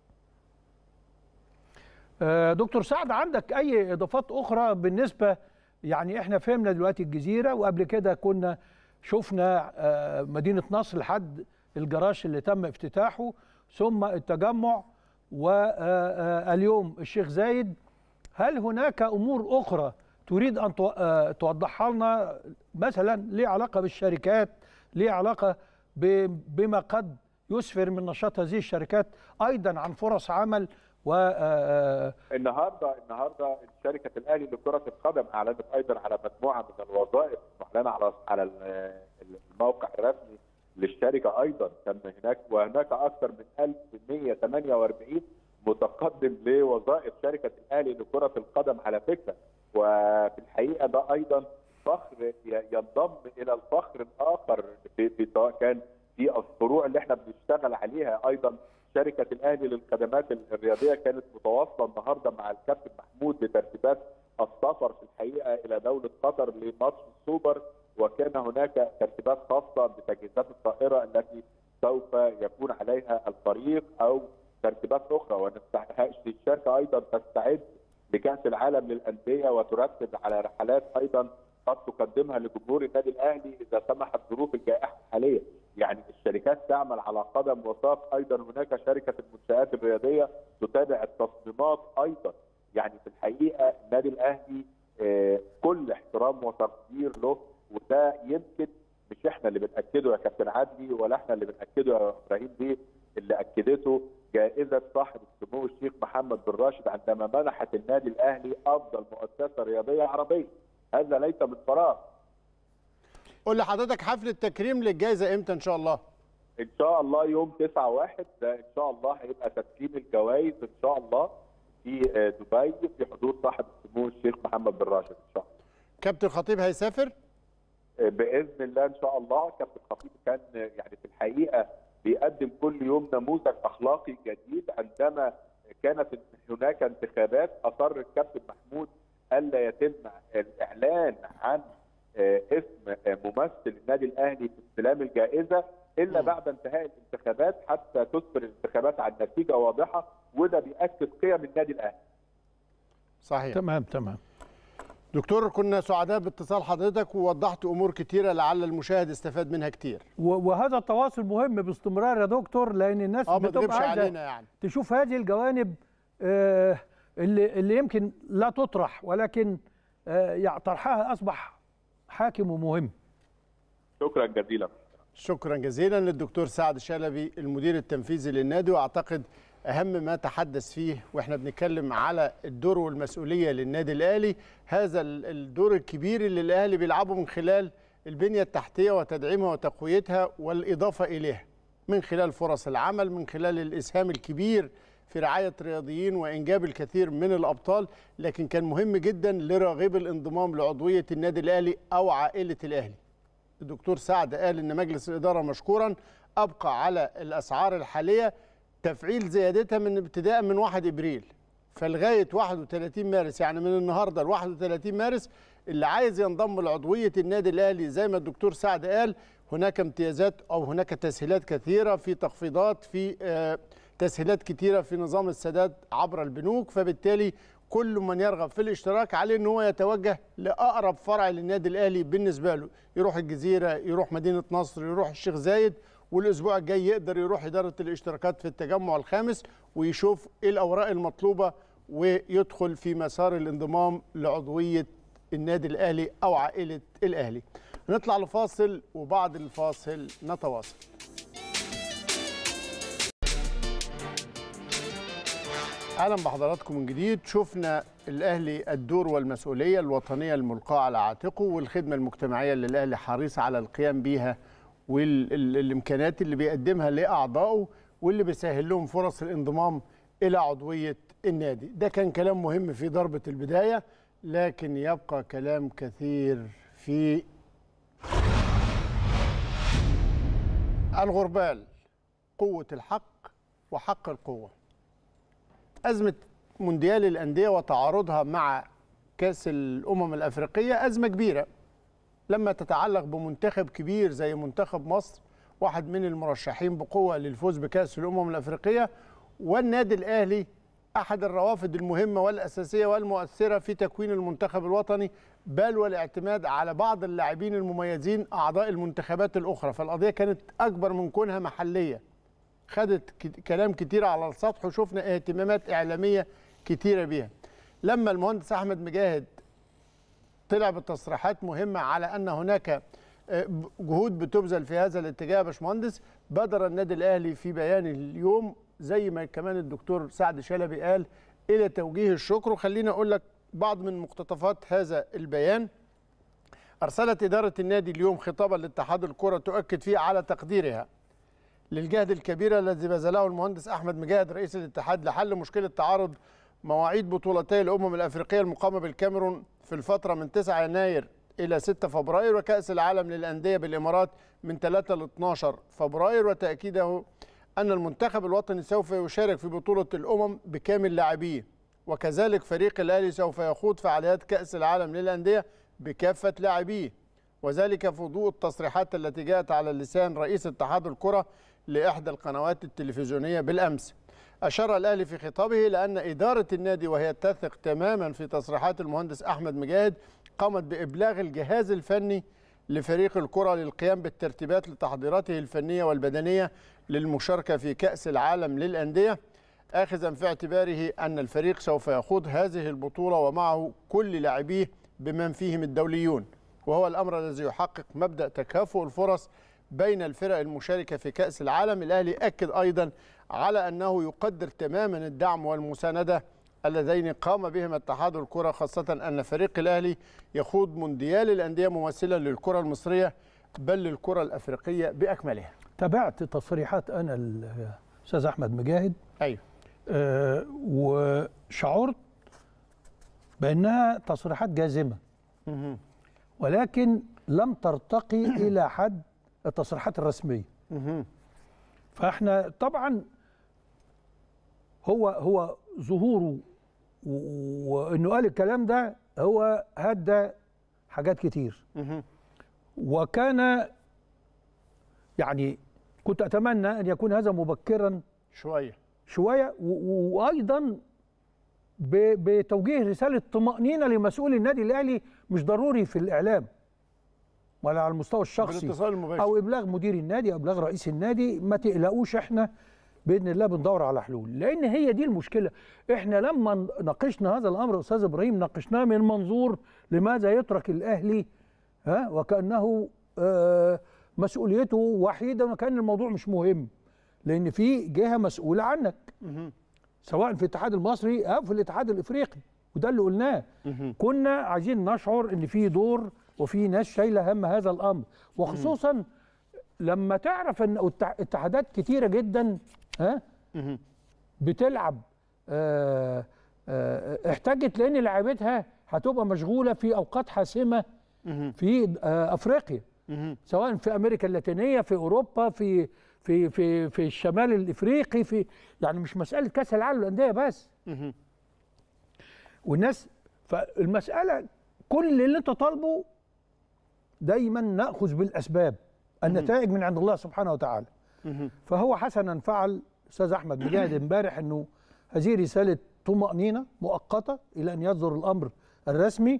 آه، دكتور سعد عندك اي اضافات اخرى بالنسبه يعني احنا فهمنا دلوقتي الجزيره وقبل كده كنا شفنا آه، مدينه نصر لحد الجراج اللي تم افتتاحه ثم التجمع واليوم الشيخ زايد هل هناك امور اخرى تريد ان تو- آه، توضحها لنا مثلا ليه علاقه بالشركات ليه علاقه ب- بما قد يسفر من نشاط هذه الشركات ايضا عن فرص عمل و آه، النهارده النهارده شركه الاهلي لكره القدم اعلنت ايضا على مجموعه من الوظائف معلنه على على ال- الموقع الرسمي للشركه ايضا كان هناك وهناك اكثر من 1148 متقدم لوظائف شركه الاهلي لكره القدم على فكره وفي الحقيقه ده ايضا فخر ي- ينضم الى الفخر الاخر في في سواء كان في الفروع اللي احنا بنشتغل عليها ايضا شركه الاهلي للخدمات الرياضيه كانت متواصله النهارده مع الكابتن محمود لترتيبات السفر في الحقيقه الى دوله قطر لماتش السوبر وكان هناك ترتيبات خاصه بتجهيزات الطائره التي سوف يكون عليها الفريق او ترتيبات اخرى والشركه ايضا تستعد لكاس العالم للانديه وترتب على رحلات ايضا قد تقدمها لجمهور النادي الاهلي اذا سمحت ظروف الجائحه الحاليه، يعني الشركات تعمل على قدم وساق، ايضا هناك شركه المنشات الرياضيه تتابع التصميمات ايضا، يعني في الحقيقه النادي الاهلي آه، كل احترام وتقدير له وده يمكن مش احنا اللي بناكده يا كابتن عدلي ولا احنا اللي بناكده يا ابراهيم بيه اللي اكدته جائزه صاحب السمو الشيخ محمد بن راشد عندما منحت النادي الاهلي افضل مؤسسه رياضيه عربيه هذا ليس من فراغ قول لحضرتك حفل التكريم للجائزه امتى ان شاء الله ان شاء الله يوم 9 1 ده ان شاء الله هيبقى تسليم الجوائز ان شاء الله في آه، دبي في حضور صاحب السمو الشيخ محمد بن راشد ان شاء الله كابتن خطيب هيسافر باذن الله ان شاء الله كابتن خطيب كان يعني في الحقيقه بيقدم كل يوم نموذج اخلاقي جديد عندما كانت هناك انتخابات اصر الكابتن محمود الا يتم الاعلان عن آه، اسم آه، ممثل النادي الاهلي في استلام الجائزه الا بعد انتهاء الانتخابات حتى تسفر الانتخابات عن نتيجه واضحه وده بياكد قيم النادي الاهلي صحيح تمام تمام دكتور كنا سعداء باتصال حضرتك ووضحت امور كتيره لعل المشاهد استفاد منها كتير و- وهذا التواصل مهم باستمرار يا دكتور لان الناس اه ما تغيبش بتبقى عايزه علينا يعني تشوف هذه الجوانب آه، اللي اللي يمكن لا تطرح ولكن آه، يعني طرحها اصبح حاكم ومهم شكرا جزيلا شكرا جزيلا للدكتور سعد شلبي المدير التنفيذي للنادي واعتقد اهم ما تحدث فيه واحنا بنتكلم على الدور والمسؤوليه للنادي الاهلي هذا ال- الدور الكبير اللي الاهلي بيلعبه من خلال البنيه التحتيه وتدعيمها وتقويتها والاضافه اليها من خلال فرص العمل من خلال الاسهام الكبير في رعايه رياضيين وانجاب الكثير من الابطال لكن كان مهم جدا لراغب الانضمام لعضويه النادي الاهلي او عائله الاهلي الدكتور سعد قال ان مجلس الاداره مشكورا ابقى على الاسعار الحاليه تفعيل زيادتها من ابتداء من 1 ابريل فلغايه 31 مارس يعني من النهارده ل 31 مارس اللي عايز ينضم لعضويه النادي الاهلي زي ما الدكتور سعد قال هناك امتيازات او هناك تسهيلات كثيره في تخفيضات في آه، تسهيلات كثيره في نظام السداد عبر البنوك فبالتالي كل من يرغب في الاشتراك عليه ان هو يتوجه لاقرب فرع للنادي الاهلي بالنسبه له يروح الجزيره يروح مدينه نصر يروح الشيخ زايد والاسبوع الجاي يقدر يروح اداره الاشتراكات في التجمع الخامس ويشوف ايه الاوراق المطلوبه ويدخل في مسار الانضمام لعضويه النادي الاهلي او عائله الاهلي نطلع لفاصل وبعد الفاصل نتواصل اهلا بحضراتكم من جديد شفنا الاهلي الدور والمسؤوليه الوطنيه الملقاه على عاتقه والخدمه المجتمعيه اللي الاهلي حريص على القيام بيها والامكانيات اللي بيقدمها لاعضائه واللي بيسهل لهم فرص الانضمام الى عضويه النادي ده كان كلام مهم في ضربه البدايه لكن يبقى كلام كثير في الغربال قوه الحق وحق القوه ازمه مونديال الانديه وتعارضها مع كاس الامم الافريقيه ازمه كبيره لما تتعلق بمنتخب كبير زي منتخب مصر واحد من المرشحين بقوه للفوز بكاس الامم الافريقيه والنادي الاهلي احد الروافد المهمه والاساسيه والمؤثره في تكوين المنتخب الوطني بل والاعتماد على بعض اللاعبين المميزين اعضاء المنتخبات الاخرى فالقضيه كانت اكبر من كونها محليه خدت ك- كلام كتير على السطح وشفنا اهتمامات اعلاميه كتيره بيها لما المهندس احمد مجاهد طلع بتصريحات مهمه على ان هناك آه، جهود بتبذل في هذا الاتجاه يا باشمهندس بدر النادي الاهلي في بيان اليوم زي ما كمان الدكتور سعد شلبي قال الى توجيه الشكر وخليني اقول لك بعض من مقتطفات هذا البيان ارسلت اداره النادي اليوم خطابا لاتحاد الكره تؤكد فيه على تقديرها للجهد الكبير الذي بذله المهندس احمد مجاهد رئيس الاتحاد لحل مشكله تعارض مواعيد بطولتي الامم الافريقيه المقامه بالكاميرون في الفتره من 9 يناير الى 6 فبراير وكاس العالم للانديه بالامارات من 3 ل 12 فبراير وتاكيده ان المنتخب الوطني سوف يشارك في بطوله الامم بكامل لاعبيه وكذلك فريق الاهلي سوف يخوض فعاليات كاس العالم للانديه بكافه لاعبيه وذلك في ضوء التصريحات التي جاءت على لسان رئيس اتحاد الكرة لإحدى القنوات التلفزيونية بالأمس أشار الأهلي في خطابه لأن إدارة النادي وهي تثق تماما في تصريحات المهندس أحمد مجاهد قامت بإبلاغ الجهاز الفني لفريق الكرة للقيام بالترتيبات لتحضيراته الفنية والبدنية للمشاركة في كأس العالم للأندية آخذا في اعتباره أن الفريق سوف يخوض هذه البطولة ومعه كل لاعبيه بمن فيهم الدوليون وهو الأمر الذي يحقق مبدأ تكافؤ الفرص بين الفرق المشاركة في كأس العالم الأهلي أكد أيضا على أنه يقدر تماما الدعم والمساندة اللذين قام بهما اتحاد الكرة خاصة أن فريق الأهلي يخوض مونديال الأندية ممثلا للكرة المصرية بل للكرة الأفريقية بأكملها تابعت تصريحات انا الاستاذ احمد مجاهد أيوه آه، وشعرت بانها تصريحات جازمه مهم. ولكن لم ترتقي الى حد التصريحات الرسميه مهم. فاحنا طبعا هو هو ظهوره و- وانه قال الكلام ده هو هدى حاجات كتير مهم. وكان يعني كنت اتمنى ان يكون هذا مبكرا شوية شويه و- و- وايضا ب- بتوجيه رساله طمانينه لمسؤول النادي الاهلي مش ضروري في الاعلام ولا على المستوى الشخصي بالاتصال المباشر او ابلاغ مدير النادي او ابلاغ رئيس النادي ما تقلقوش احنا باذن الله بندور على حلول لان هي دي المشكله احنا لما ناقشنا هذا الامر استاذ ابراهيم ناقشناه من منظور لماذا يترك الاهلي ها وكانه آه مسؤوليته وحيده وكان الموضوع مش مهم لان في جهه مسؤوله عنك مهم. سواء في الاتحاد المصري او في الاتحاد الافريقي وده اللي قلناه مهم. كنا عايزين نشعر ان في دور وفي ناس شايله هم هذا الامر وخصوصا لما تعرف ان اتح- اتحادات كتيره جدا ها مهم. بتلعب آه، آه، احتاجت لان لعيبتها هتبقى مشغوله في اوقات حاسمه مهم. في آه، افريقيا مهم. سواء في امريكا اللاتينيه في اوروبا في في في في الشمال الافريقي في يعني مش مساله كاس العالم للانديه بس مهم. والناس فالمساله كل اللي انت طالبه دايما ناخذ بالاسباب النتائج من عند الله سبحانه وتعالى مهم. فهو حسنا فعل استاذ احمد مجاهد امبارح انه هذه رساله طمانينه مؤقته الى ان يصدر الامر الرسمي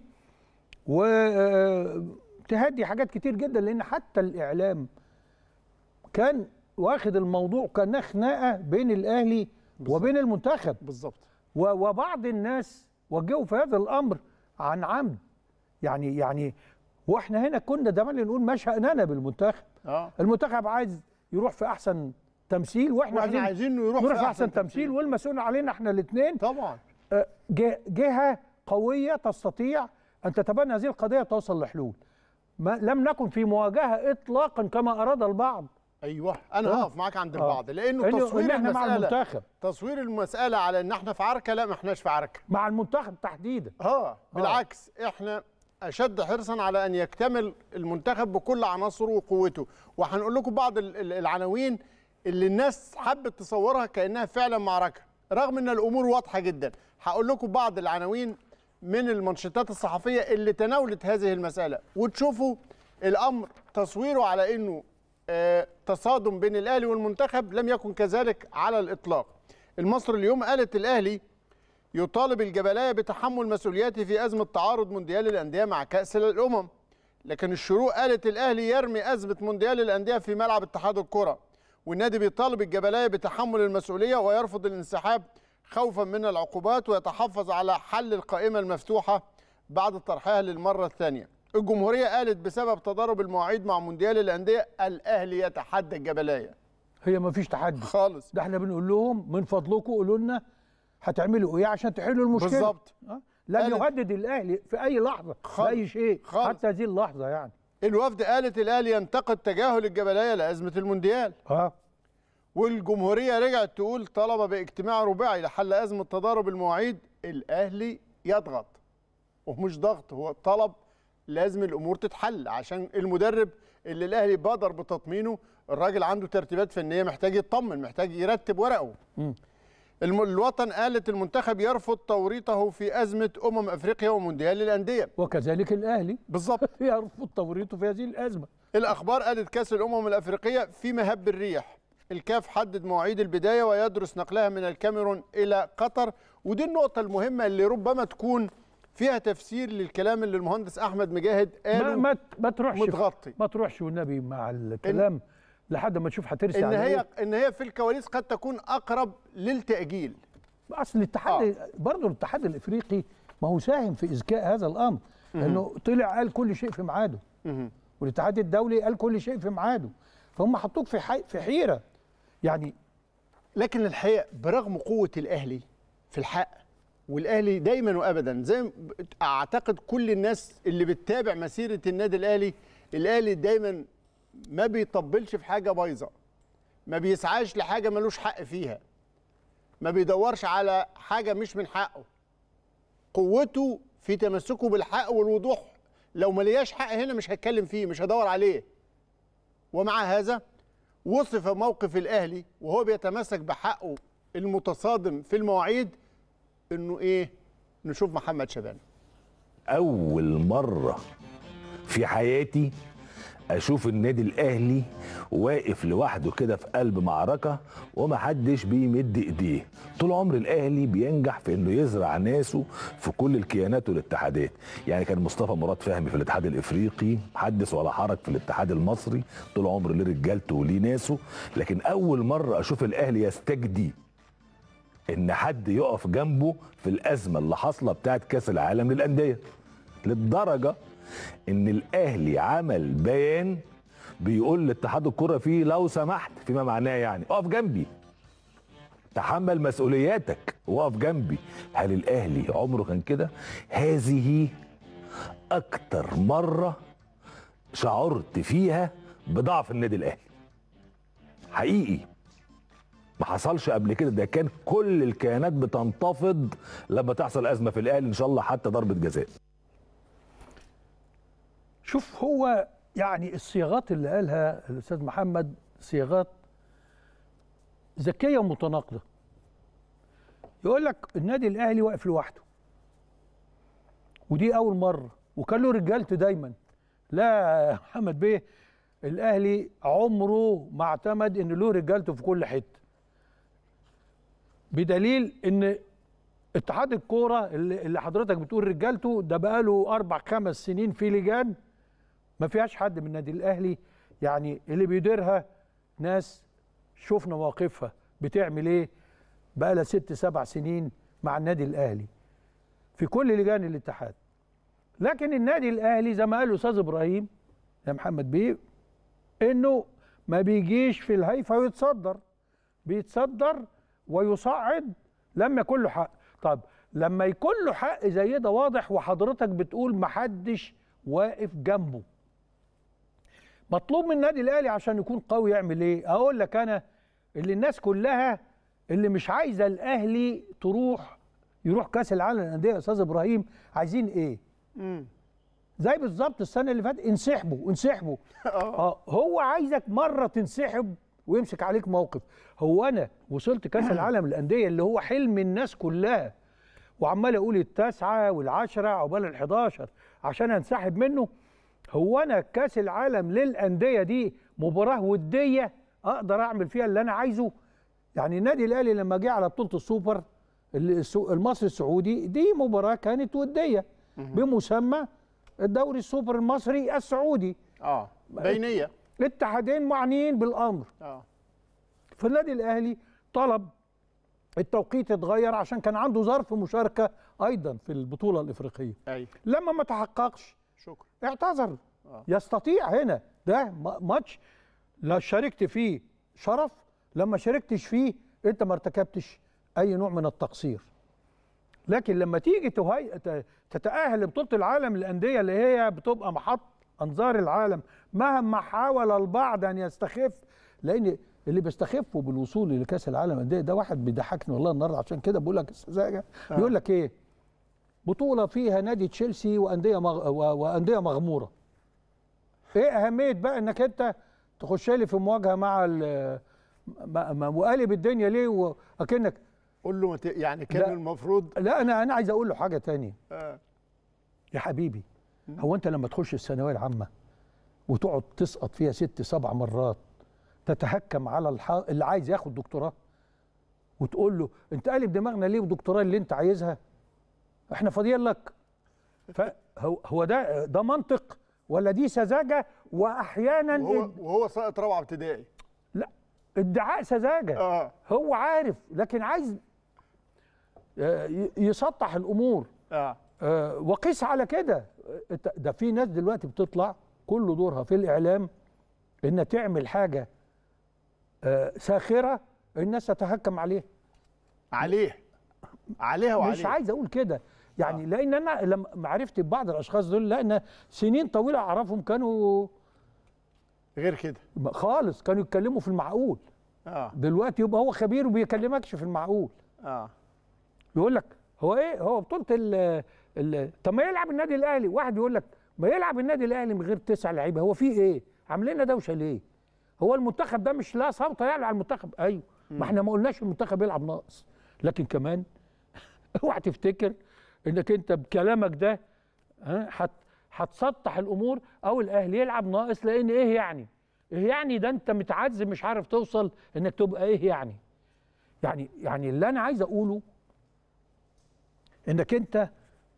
وتهدي حاجات كتير جدا لان حتى الاعلام كان واخد الموضوع كانها خناقه بين الاهلي وبين المنتخب بالظبط و- وبعض الناس وجهوا في هذا الامر عن عمد يعني يعني واحنا هنا كنا دايما نقول ما شأننا بالمنتخب اه المنتخب عايز يروح في احسن تمثيل واحنا, واحنا عايزين انه يروح نروح في احسن تمثيل والمسؤول علينا احنا الاثنين طبعا جهه قويه تستطيع ان تتبنى هذه القضيه وتوصل لحلول ما لم نكن في مواجهه اطلاقا كما اراد البعض ايوه انا آه. هقف معاك عند آه. البعض لانه إنه تصوير إن احنا مع المساله المنتخب تصوير المساله على ان احنا في عركه لا ما احناش في عركه مع المنتخب تحديدا اه بالعكس احنا اشد حرصا على ان يكتمل المنتخب بكل عناصره وقوته وهنقول لكم بعض ال- ال- العناوين اللي الناس حبت تصورها كانها فعلا معركه رغم ان الامور واضحه جدا هقول لكم بعض العناوين من المنشطات الصحفيه اللي تناولت هذه المساله وتشوفوا الامر تصويره على انه آه، تصادم بين الاهلي والمنتخب لم يكن كذلك على الاطلاق المصري اليوم قالت الاهلي يطالب الجبلايه بتحمل مسؤولياته في ازمه تعارض مونديال الانديه مع كاس الامم لكن الشروق قالت الاهلي يرمي ازمه مونديال الانديه في ملعب اتحاد الكره والنادي بيطالب الجبلايه بتحمل المسؤوليه ويرفض الانسحاب خوفا من العقوبات ويتحفظ على حل القائمه المفتوحه بعد طرحها للمره الثانيه الجمهوريه قالت بسبب تضارب المواعيد مع مونديال الانديه الاهلي يتحدى الجبلايه هي ما فيش تحدي خالص ده احنا بنقول لهم من فضلكم قولوا لنا هتعملوا ايه عشان تحلوا المشكله بالظبط. آه؟ لن قالت- يهدد الاهلي في اي لحظه خالص. باي شيء خالص. حتى هذه اللحظه يعني الوفد قالت الاهلي ينتقد تجاهل الجبلايه لازمه المونديال اه والجمهوريه رجعت تقول طلب باجتماع رباعي لحل ازمه تضارب المواعيد الاهلي يضغط ومش ضغط هو طلب لازم الامور تتحل عشان المدرب اللي الاهلي بادر بتطمينه الراجل عنده ترتيبات فنيه محتاج يطمن محتاج يرتب ورقه الم- الوطن قالت المنتخب يرفض توريطه في ازمه امم افريقيا ومونديال الانديه وكذلك الاهلي بالظبط يرفض توريطه في هذه الازمه الاخبار قالت كاس الامم الافريقيه في مهب الريح الكاف حدد مواعيد البدايه ويدرس نقلها من الكاميرون الى قطر ودي النقطه المهمه اللي ربما تكون فيها تفسير للكلام اللي المهندس احمد مجاهد ما قاله ما ما تروحش متغطي. ما تروحش والنبي مع الكلام لحد ما تشوف هترسي ان على هي إيه. ان هي في الكواليس قد تكون اقرب للتاجيل اصل الاتحاد برضه الاتحاد الافريقي ما هو ساهم في اذكاء هذا الامر لانه طلع قال كل شيء في ميعاده والاتحاد الدولي قال كل شيء في ميعاده فهم حطوك في حي... في حيره يعني لكن الحقيقه برغم قوه الاهلي في الحق والاهلي دايما وابدا زي ما ب- اعتقد كل الناس اللي بتتابع مسيره النادي الاهلي الاهلي دايما ما بيطبلش في حاجه بايظه ما بيسعاش لحاجه ملوش حق فيها ما بيدورش على حاجه مش من حقه قوته في تمسكه بالحق والوضوح لو ما لياش حق هنا مش هتكلم فيه مش هدور عليه ومع هذا وصف موقف الاهلي وهو بيتمسك بحقه المتصادم في المواعيد انه ايه نشوف محمد شبان اول مره في حياتي اشوف النادي الاهلي واقف لوحده كده في قلب معركه ومحدش بيمد ايديه طول عمر الاهلي بينجح في انه يزرع ناسه في كل الكيانات والاتحادات يعني كان مصطفى مراد فهمي في الاتحاد الافريقي حدث ولا حرج في الاتحاد المصري طول عمره ليه رجالته وليه ناسه لكن اول مره اشوف الاهلي يستجدي ان حد يقف جنبه في الازمه اللي حاصله بتاعت كاس العالم للانديه للدرجه ان الاهلي عمل بيان بيقول لاتحاد الكره فيه لو سمحت فيما معناه يعني اقف جنبي تحمل مسؤولياتك وقف جنبي هل الاهلي عمره كان كده هذه اكتر مره شعرت فيها بضعف النادي الاهلي حقيقي ما حصلش قبل كده ده كان كل الكيانات بتنتفض لما تحصل ازمه في الاهلي ان شاء الله حتى ضربه جزاء شوف هو يعني الصياغات اللي قالها الاستاذ محمد صياغات ذكيه ومتناقضه يقول لك النادي الاهلي واقف لوحده ودي اول مره وكان له رجالته دايما لا يا محمد بيه الاهلي عمره ما اعتمد ان له رجالته في كل حته بدليل ان اتحاد الكوره اللي اللي حضرتك بتقول رجالته ده بقاله اربع خمس سنين في لجان ما فيهاش حد من النادي الاهلي يعني اللي بيديرها ناس شفنا مواقفها بتعمل ايه بقى لها ست سبع سنين مع النادي الاهلي في كل لجان الاتحاد لكن النادي الاهلي زي ما قال الاستاذ ابراهيم يا محمد بيه انه ما بيجيش في الهيفا ويتصدر بيتصدر ويصعد لما يكون له حق طب لما يكون له حق زي ده واضح وحضرتك بتقول محدش واقف جنبه مطلوب من النادي الاهلي عشان يكون قوي يعمل ايه اقول لك انا اللي الناس كلها اللي مش عايزه الاهلي تروح يروح كاس العالم للانديه يا استاذ ابراهيم عايزين ايه مم. زي بالظبط السنه اللي فاتت انسحبوا انسحبوا اه هو عايزك مره تنسحب ويمسك عليك موقف هو انا وصلت كاس العالم للانديه اللي هو حلم الناس كلها وعمال اقول التاسعه والعشره عقبال ال11 عشان انسحب منه هو انا كاس العالم للانديه دي مباراه وديه اقدر اعمل فيها اللي انا عايزه يعني النادي الاهلي لما جه على بطوله السوبر السو- المصري السعودي دي مباراه كانت وديه بمسمى الدوري السوبر المصري السعودي اه بينيه الاتحادين معنيين بالامر اه فالنادي الاهلي طلب التوقيت يتغير عشان كان عنده ظرف مشاركه ايضا في البطوله الافريقيه ايوه لما ما تحققش شكرا اعتذر آه. يستطيع هنا ده م- ماتش لا شاركت فيه شرف لما شاركتش فيه انت ما ارتكبتش اي نوع من التقصير لكن لما تيجي تهي... ت- تتاهل لبطوله العالم للانديه اللي هي بتبقى محط انظار العالم مهما حاول البعض ان يستخف لان اللي بيستخفوا بالوصول لكاس العالم للانديه ده واحد بيضحكني والله النهارده عشان كده بقول لك السذاجه بيقول لك ايه بطوله فيها نادي تشيلسي وانديه مغ... و... وانديه مغموره ايه اهميه بقى انك انت تخش لي في مواجهه مع ال... ما... ما... وقالب الدنيا ليه واكنك قول له مت... يعني كان لا. المفروض لا انا انا عايز اقول له حاجه تانية آه. يا حبيبي هو انت لما تخش الثانويه العامه وتقعد تسقط فيها ست سبع مرات تتهكم على الح... اللي عايز ياخد دكتوراه وتقول له انت قالب دماغنا ليه والدكتوراه اللي انت عايزها احنا فاضيين لك فهو هو ده ده منطق ولا دي سذاجه واحيانا وهو وهو ساقط رابعه ابتدائي لا ادعاء سذاجه اه هو عارف لكن عايز آه، ي- يسطح الامور اه آه، وقيس على كده آه، إنت- ده في ناس دلوقتي بتطلع كل دورها في الاعلام ان تعمل حاجه آه، ساخره الناس تتهكم عليها عليه عليها وعليه مش عايز اقول كده يعني لان انا لما معرفتي ببعض الاشخاص دول لان سنين طويله اعرفهم كانوا غير كده خالص كانوا يتكلموا في المعقول اه دلوقتي يبقى هو خبير وبيكلمكش في المعقول اه يقول لك هو ايه هو بطوله ال ال طب ما يلعب النادي الاهلي واحد يقول لك ما يلعب النادي الاهلي من غير تسع لعيبه هو في ايه عاملين لنا دوشه ليه هو المنتخب ده مش لا صوت يعني على المنتخب ايوه ما احنا ما قلناش المنتخب يلعب ناقص لكن كمان اوعى تفتكر انك انت بكلامك ده ها هت هتسطح الامور او الاهلي يلعب ناقص لان ايه يعني ايه يعني ده انت متعذب مش عارف توصل انك تبقى ايه يعني يعني يعني اللي انا عايز اقوله انك انت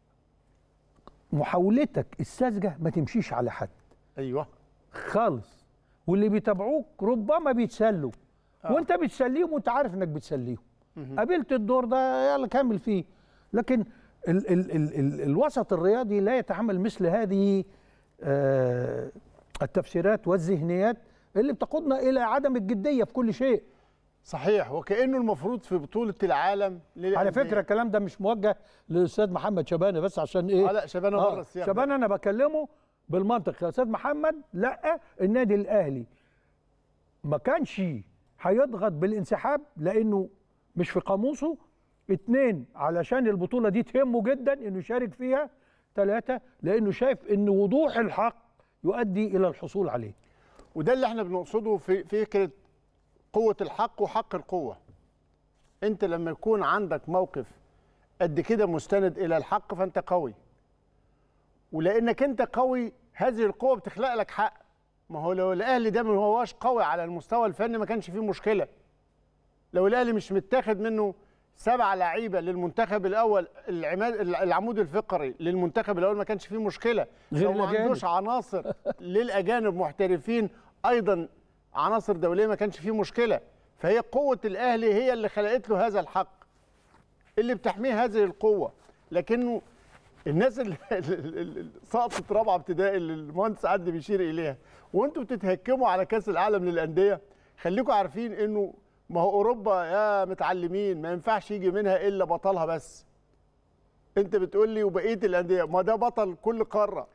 محاولتك الساذجه ما تمشيش على حد ايوه خالص واللي بيتابعوك ربما بيتسلوا آه. وانت بتسليهم وانت عارف انك بتسليهم قابلت الدور ده يلا كمل فيه لكن ال ال ال ال الوسط الرياضي لا يتحمل مثل هذه آه التفسيرات والذهنيات اللي بتقودنا الى عدم الجديه في كل شيء صحيح وكانه المفروض في بطوله العالم على فكره الكلام ده مش موجه للاستاذ محمد شبانه بس عشان ايه آه لا شبانه بره السياق ده. شبانه انا بكلمه بالمنطق يا استاذ محمد لا النادي الاهلي ما كانش هيضغط بالانسحاب لانه مش في قاموسه اتنين علشان البطوله دي تهمه جدا انه يشارك فيها ثلاثه لانه شايف ان وضوح الحق يؤدي الى الحصول عليه وده اللي احنا بنقصده في فكره قوه الحق وحق القوه انت لما يكون عندك موقف قد كده مستند الى الحق فانت قوي ولانك انت قوي هذه القوه بتخلق لك حق ما هو لو الاهلي ده ما هواش قوي على المستوى الفني ما كانش فيه مشكله لو الاهلي مش متاخد منه سبع لعيبه للمنتخب الاول العماد العمود الفقري للمنتخب الاول ما كانش فيه مشكله غير لو ما الأجانب. عندوش عناصر للاجانب محترفين ايضا عناصر دوليه ما كانش فيه مشكله فهي قوه الاهلي هي اللي خلقت له هذا الحق اللي بتحميه هذه القوه لكنه الناس اللي اللي سقطت رابعه ابتدائي اللي المهندس عدلي بيشير اليها وانتم بتتهكموا على كاس العالم للانديه خليكم عارفين انه ما هو اوروبا يا متعلمين ما ينفعش يجي منها الا بطلها بس انت بتقول لي وبقيه الانديه ما ده بطل كل قاره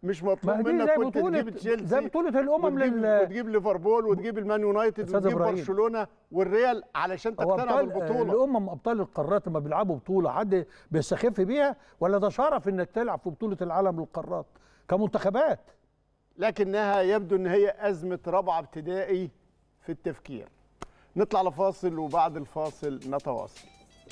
مش ما مطلوب دي منك زي كنت بطولة تجيب تشيلسي زي بطولة الأمم وتجيب, لل وتجيب ليفربول وتجيب المان يونايتد أستاذ وتجيب إبراهيم. برشلونه والريال علشان هو تقتنع أبطال بالبطوله الأمم أبطال القارات لما بيلعبوا بطولة حد بيستخف بيها ولا ده شرف إنك تلعب في بطولة العالم للقارات كمنتخبات لكنها يبدو ان هي ازمه رابعه ابتدائي في التفكير نطلع لفاصل وبعد الفاصل نتواصل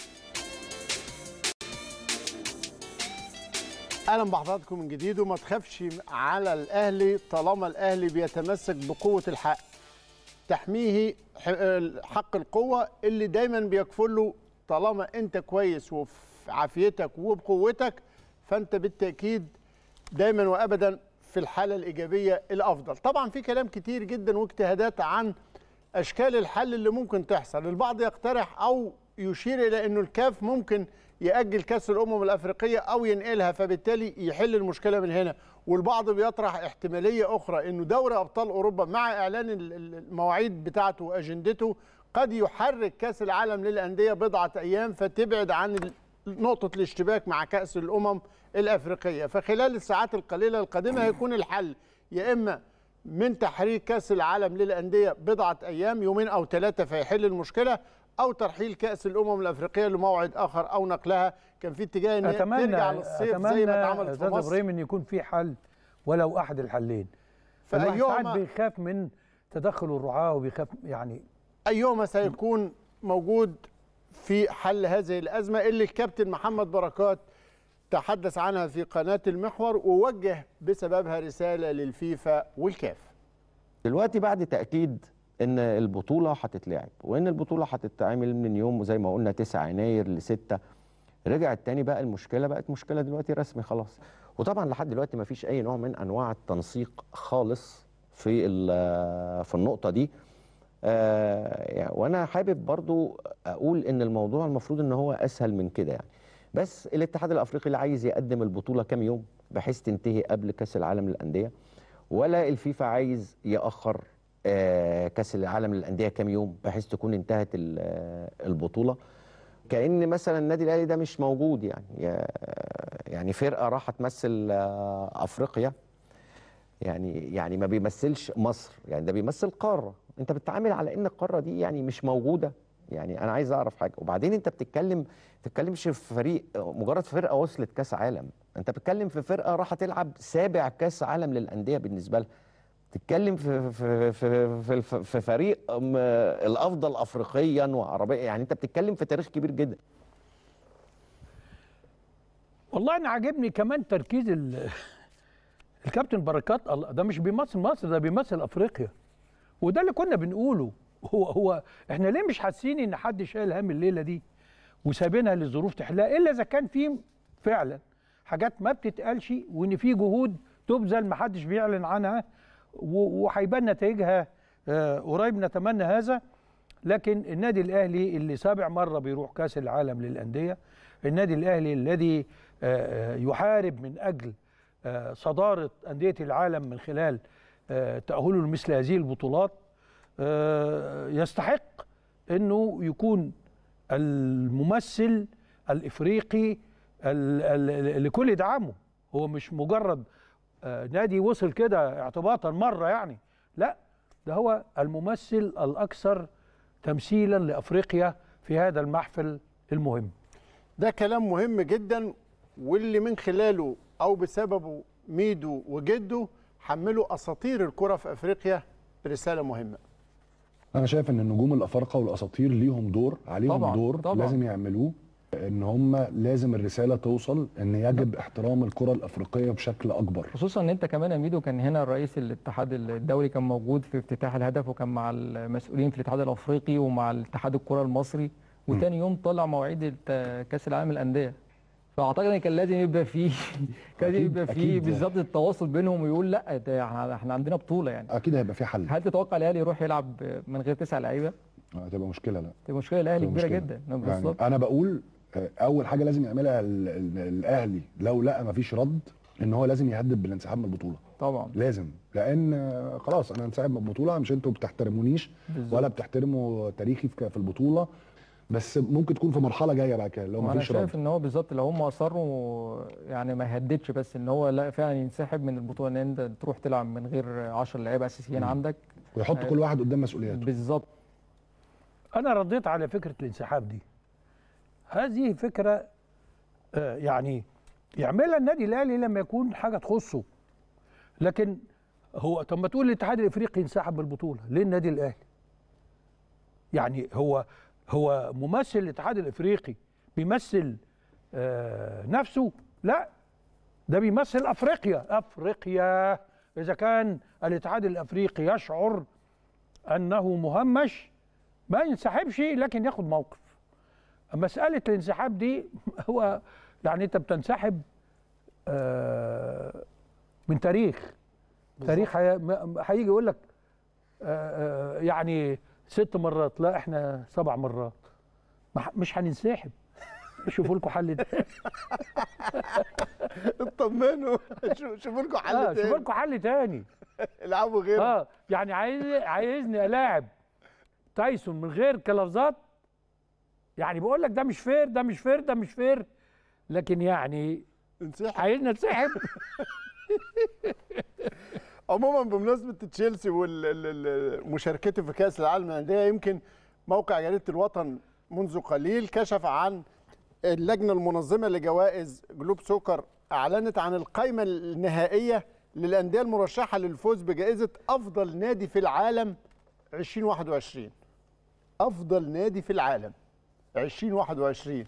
اهلا بحضراتكم من جديد وما تخافش على الاهلي طالما الاهلي بيتمسك بقوه الحق تحميه ح- حق القوه اللي دايما بيكفل له طالما انت كويس وفي عافيتك وبقوتك فانت بالتاكيد دايما وابدا في الحاله الايجابيه الافضل طبعا في كلام كتير جدا واجتهادات عن اشكال الحل اللي ممكن تحصل البعض يقترح او يشير الى انه الكاف ممكن ياجل كاس الامم الافريقيه او ينقلها فبالتالي يحل المشكله من هنا والبعض بيطرح احتماليه اخرى انه دوري ابطال اوروبا مع اعلان ال- ال- المواعيد بتاعته واجندته قد يحرك كاس العالم للانديه بضعه ايام فتبعد عن ال- نقطه الاشتباك مع كاس الامم الافريقيه فخلال الساعات القليله القادمه هيكون الحل يا اما من تحريك كاس العالم للانديه بضعه ايام يومين او ثلاثه فيحل المشكله او ترحيل كاس الامم الافريقيه لموعد اخر او نقلها كان في اتجاه ان هي أتمنى ترجع للصيف زي أتمنى ما اتعملت في أستاذ مصر إبراهيم إن يكون في حل ولو أحد الحلين الواحد ساعات فايهما بيخاف من تدخل الرعاة وبيخاف يعني ايهما سيكون موجود في حل هذه الازمه اللي الكابتن محمد بركات تحدث عنها في قناه المحور ووجه بسببها رساله للفيفا والكاف دلوقتي بعد تأكيد إن البطولة هتتلعب وإن البطولة هتتعمل من يوم زي ما قلنا 9 يناير ل 6 رجعت تاني بقى المشكلة بقت مشكلة دلوقتي رسمي خلاص وطبعا لحد دلوقتي ما فيش أي نوع من أنواع التنسيق خالص في ال- في النقطة دي آه يعني وأنا حابب برضو أقول إن الموضوع المفروض إن هو أسهل من كده يعني بس الاتحاد الأفريقي اللي عايز يقدم البطولة كام يوم بحيث تنتهي قبل كأس العالم للأندية ولا الفيفا عايز يأخر آه، كأس العالم للأندية كام يوم بحيث تكون انتهت ال- آه، البطولة كأن مثلا النادي الأهلي ده مش موجود يعني يا- يعني فرقة راح تمثل آه، أفريقيا يعني يعني ما بيمثلش مصر يعني ده بيمثل قارة انت بتتعامل على ان القارة دي يعني مش موجودة يعني انا عايز اعرف حاجة وبعدين انت بتتكلم تتكلمش في فريق مجرد فرقة وصلت كاس عالم انت بتتكلم في فرقة راح تلعب سابع كاس عالم للأندية بالنسبة لها تتكلم في في في في, في, في فريق م- الافضل افريقيا وعربيا يعني انت بتتكلم في تاريخ كبير جدا والله انا عاجبني كمان تركيز ال- الكابتن بركات الله ده مش بيمثل مصر ده بيمثل افريقيا وده اللي كنا بنقوله هو هو احنا ليه مش حاسين ان حد شايل هم الليله دي وسايبينها للظروف تحلها الا اذا كان في فعلا حاجات ما بتتقالش وان في جهود تبذل ما حدش بيعلن عنها و- وهيبان نتائجها آه، قريب نتمنى هذا لكن النادي الاهلي اللي سابع مره بيروح كاس العالم للانديه النادي الاهلي الذي آه، آه، يحارب من اجل آه، صداره انديه العالم من خلال آه، تاهله لمثل هذه البطولات آه، يستحق انه يكون الممثل الافريقي ال- ال- اللي كل يدعمه هو مش مجرد آه، نادي وصل كده اعتباطا مره يعني لا ده هو الممثل الاكثر تمثيلا لافريقيا في هذا المحفل المهم ده كلام مهم جدا واللي من خلاله او بسببه ميدو وجده حملوا اساطير الكره في افريقيا برساله مهمه انا شايف ان النجوم الافارقه والاساطير ليهم دور عليهم طبعاً، دور طبعاً. لازم يعملوه ان هم لازم الرساله توصل ان يجب احترام الكره الافريقيه بشكل اكبر خصوصا ان انت كمان يا ميدو كان هنا رئيس الاتحاد الدولي كان موجود في افتتاح الهدف وكان مع المسؤولين في الاتحاد الافريقي ومع الاتحاد الكره المصري وتاني يوم طلع مواعيد الت- كاس العالم للانديه فاعتقد ان كان لازم يبقى فيه كان لازم أكيد- يبقى فيه أكيد. بالظبط التواصل بينهم ويقول لا ده احنا احنا عندنا بطوله يعني اكيد هيبقى في حل هل تتوقع الاهلي يروح يلعب من غير تسع لعيبه؟ هتبقى مشكله لا دي مشكله الاهلي هتبقى كبيره مشكلة. جدا يعني بالظبط انا بقول آه، اول حاجه لازم يعملها ال- ال- الاهلي لو لقى مفيش رد ان هو لازم يهدد بالانسحاب من البطوله طبعا لازم لان آه، خلاص انا انسحب من البطوله مش انتوا بتحترمونيش بالظبط. ولا بتحترموا تاريخي في في البطوله بس ممكن تكون في مرحله جايه بعد كده لو وانا مفيش رد شايف ان هو بالظبط لو هم اصروا يعني ما يهددش بس ان هو لا فعلا ينسحب من البطوله ان انت تروح تلعب من غير 10 لعيبه اساسيين عندك ويحط كل واحد قدام مسؤولياته بالظبط انا رديت على فكره الانسحاب دي هذه فكره آه، يعني يعملها النادي الاهلي لما يكون حاجه تخصه لكن هو طب ما تقول الاتحاد الافريقي ينسحب من البطوله ليه النادي الاهلي يعني هو هو ممثل الاتحاد الافريقي بيمثل آه نفسه لا ده بيمثل افريقيا افريقيا اذا كان الاتحاد الافريقي يشعر انه مهمش ما ينسحبش لكن ياخد موقف مسألة الانسحاب دي هو يعني انت بتنسحب آه، من تاريخ تاريخ هي- م- هيجي يقول لك آه، آه، يعني ست مرات لا احنا سبع مرات ما ح- مش هننسحب شوفوا لكم حل تاني اطمنوا شو- شوفوا لكم اه حل شوفوا تاني لكم حل تاني العبوا غير اه يعني عايز عايزني الاعب تايسون من غير كلافزات يعني بقول لك ده مش فير ده مش فير ده مش فير لكن يعني انسحب عايزنا نسحب عموما بمناسبه تشيلسي ومشاركته في كاس العالم للانديه يمكن موقع جريده الوطن منذ قليل كشف عن اللجنه المنظمه لجوائز جلوب سوكر اعلنت عن القائمه النهائيه للانديه المرشحه للفوز بجائزه افضل نادي في العالم 2021 افضل نادي في العالم 2021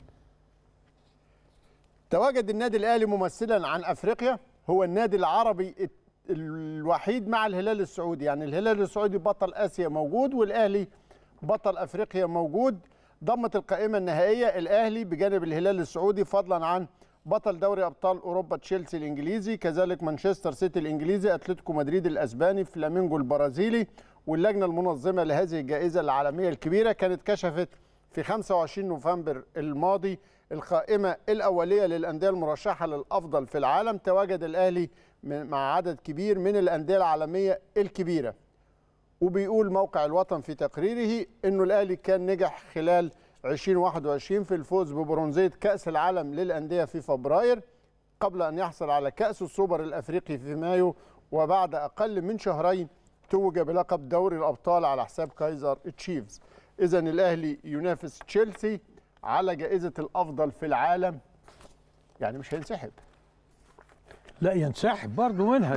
تواجد النادي الاهلي ممثلا عن افريقيا هو النادي العربي الت- الوحيد مع الهلال السعودي يعني الهلال السعودي بطل اسيا موجود والاهلي بطل افريقيا موجود ضمت القائمه النهائيه الاهلي بجانب الهلال السعودي فضلا عن بطل دوري ابطال اوروبا تشيلسي الانجليزي كذلك مانشستر سيتي الانجليزي اتلتيكو مدريد الاسباني فلامينجو البرازيلي واللجنه المنظمه لهذه الجائزه العالميه الكبيره كانت كشفت في 25 نوفمبر الماضي القائمة الأولية للأندية المرشحة للأفضل في العالم تواجد الأهلي من- مع عدد كبير من الأندية العالمية الكبيرة وبيقول موقع الوطن في تقريره أنه الأهلي كان نجح خلال 2021 في الفوز ببرونزية كأس العالم للأندية في فبراير قبل أن يحصل على كأس السوبر الأفريقي في مايو وبعد أقل من شهرين توج بلقب دوري الأبطال على حساب كايزر تشيفز إذا الأهلي ينافس تشيلسي على جائزة الأفضل في العالم يعني مش هينسحب لا ينسحب برضه منها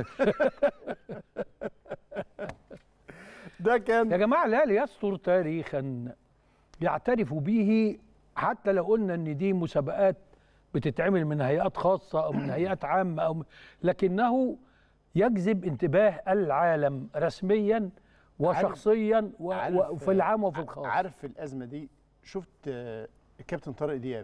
ده كان يا جماعه الاهلي يستر تاريخا يعترف به حتى لو قلنا ان دي مسابقات بتتعمل من هيئات خاصه او من هيئات عامه او لكنه يجذب انتباه العالم رسميا وشخصيا و- عارف- وفي العام وفي الخاص عارف في الأزمة دي شفت آه، الكابتن طارق دياب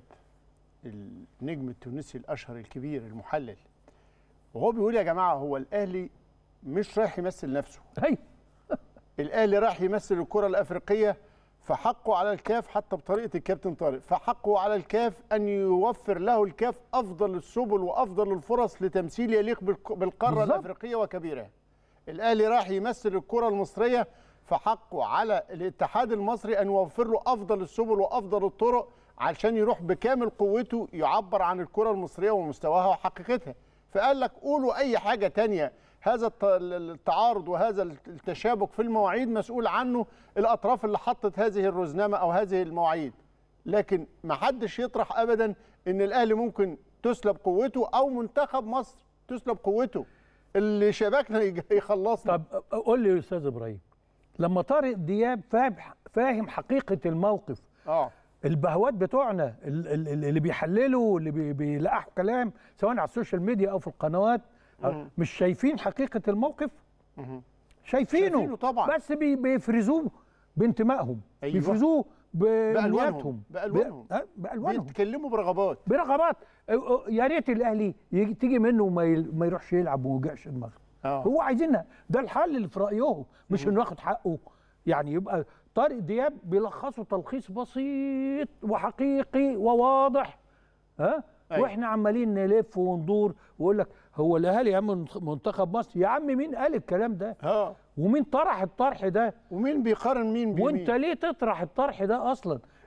النجم التونسي الأشهر الكبير المحلل وهو بيقول يا جماعة هو الأهلي مش رايح يمثل نفسه ايوه الاهلي راح يمثل الكره الافريقيه فحقه على الكاف حتى بطريقه الكابتن طارق فحقه على الكاف ان يوفر له الكاف افضل السبل وافضل الفرص لتمثيل يليق بالك- بالقاره بالظبط. الافريقيه وكبيرها الاهلي راح يمثل الكره المصريه فحقه على الاتحاد المصري ان يوفر له افضل السبل وافضل الطرق علشان يروح بكامل قوته يعبر عن الكره المصريه ومستواها وحقيقتها فقال لك قولوا اي حاجه تانية هذا الت- التعارض وهذا التشابك في المواعيد مسؤول عنه الاطراف اللي حطت هذه الرزنامه او هذه المواعيد لكن ما حدش يطرح ابدا ان الاهلي ممكن تسلب قوته او منتخب مصر تسلب قوته اللي شبكنا يج- يخلصنا طب قول لي يا استاذ ابراهيم لما طارق دياب فاهم فاهم حقيقه الموقف اه البهوات بتوعنا ال- ال- ال- اللي بيحللوا واللي بي- بيلقحوا كلام سواء على السوشيال ميديا او في القنوات مش شايفين حقيقه الموقف شايفينه, شايفينه طبعا. بس بي- بيفرزوه بانتمائهم أيوة. بيفرزوه بألوانهم. بنياتهم بألوانهم. ب- آه، بالوانهم بيتكلموا برغبات برغبات أه، أه، يا ريت الاهلي يجي تيجي منه وما ي- ما يروحش يلعب وما يوجعش دماغه آه. هو عايزينها ده الحل اللي في رايهم مش انه ياخد حقه يعني يبقى طارق دياب بيلخصه تلخيص بسيط وحقيقي وواضح ها أيوة. واحنا عمالين نلف وندور ويقول لك هو الاهلي يعمل منتخب مصر يا عم مين قال الكلام ده اه ومين طرح الطرح ده ومين بيقارن مين بمين وانت ليه تطرح الطرح ده اصلا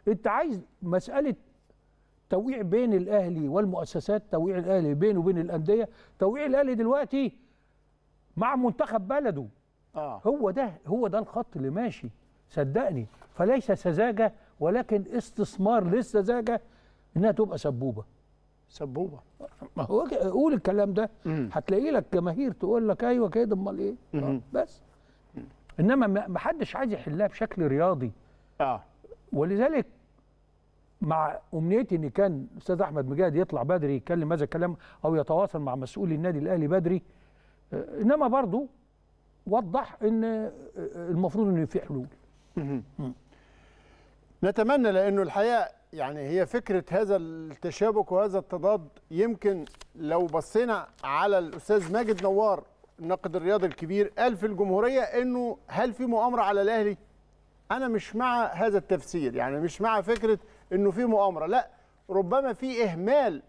انت عايز مساله توقيع بين الاهلي والمؤسسات توقيع الاهلي بينه وبين الانديه توقيع الاهلي دلوقتي مع منتخب بلده اه هو ده هو ده الخط اللي ماشي صدقني فليس سذاجه ولكن استثمار للسذاجه انها تبقى سبوبه سبوبه ما هو ك- قول الكلام ده مم. هتلاقي لك جماهير تقول لك ايوه كده امال ايه آه، مم. بس انما ما ما حدش عايز يحلها بشكل رياضي اه ولذلك مع امنيتي ان كان الاستاذ احمد مجاهد يطلع بدري يتكلم هذا الكلام او يتواصل مع مسؤولي النادي الاهلي بدري آه، انما برضو وضح ان آه، المفروض انه في حلول نتمنى لانه الحقيقه يعني هي فكره هذا التشابك وهذا التضاد يمكن لو بصينا على الاستاذ ماجد نوار الناقد الرياضي الكبير قال في الجمهوريه انه هل في مؤامره على الاهلي؟ انا مش مع هذا التفسير يعني مش مع فكره انه في مؤامره لا ربما في اهمال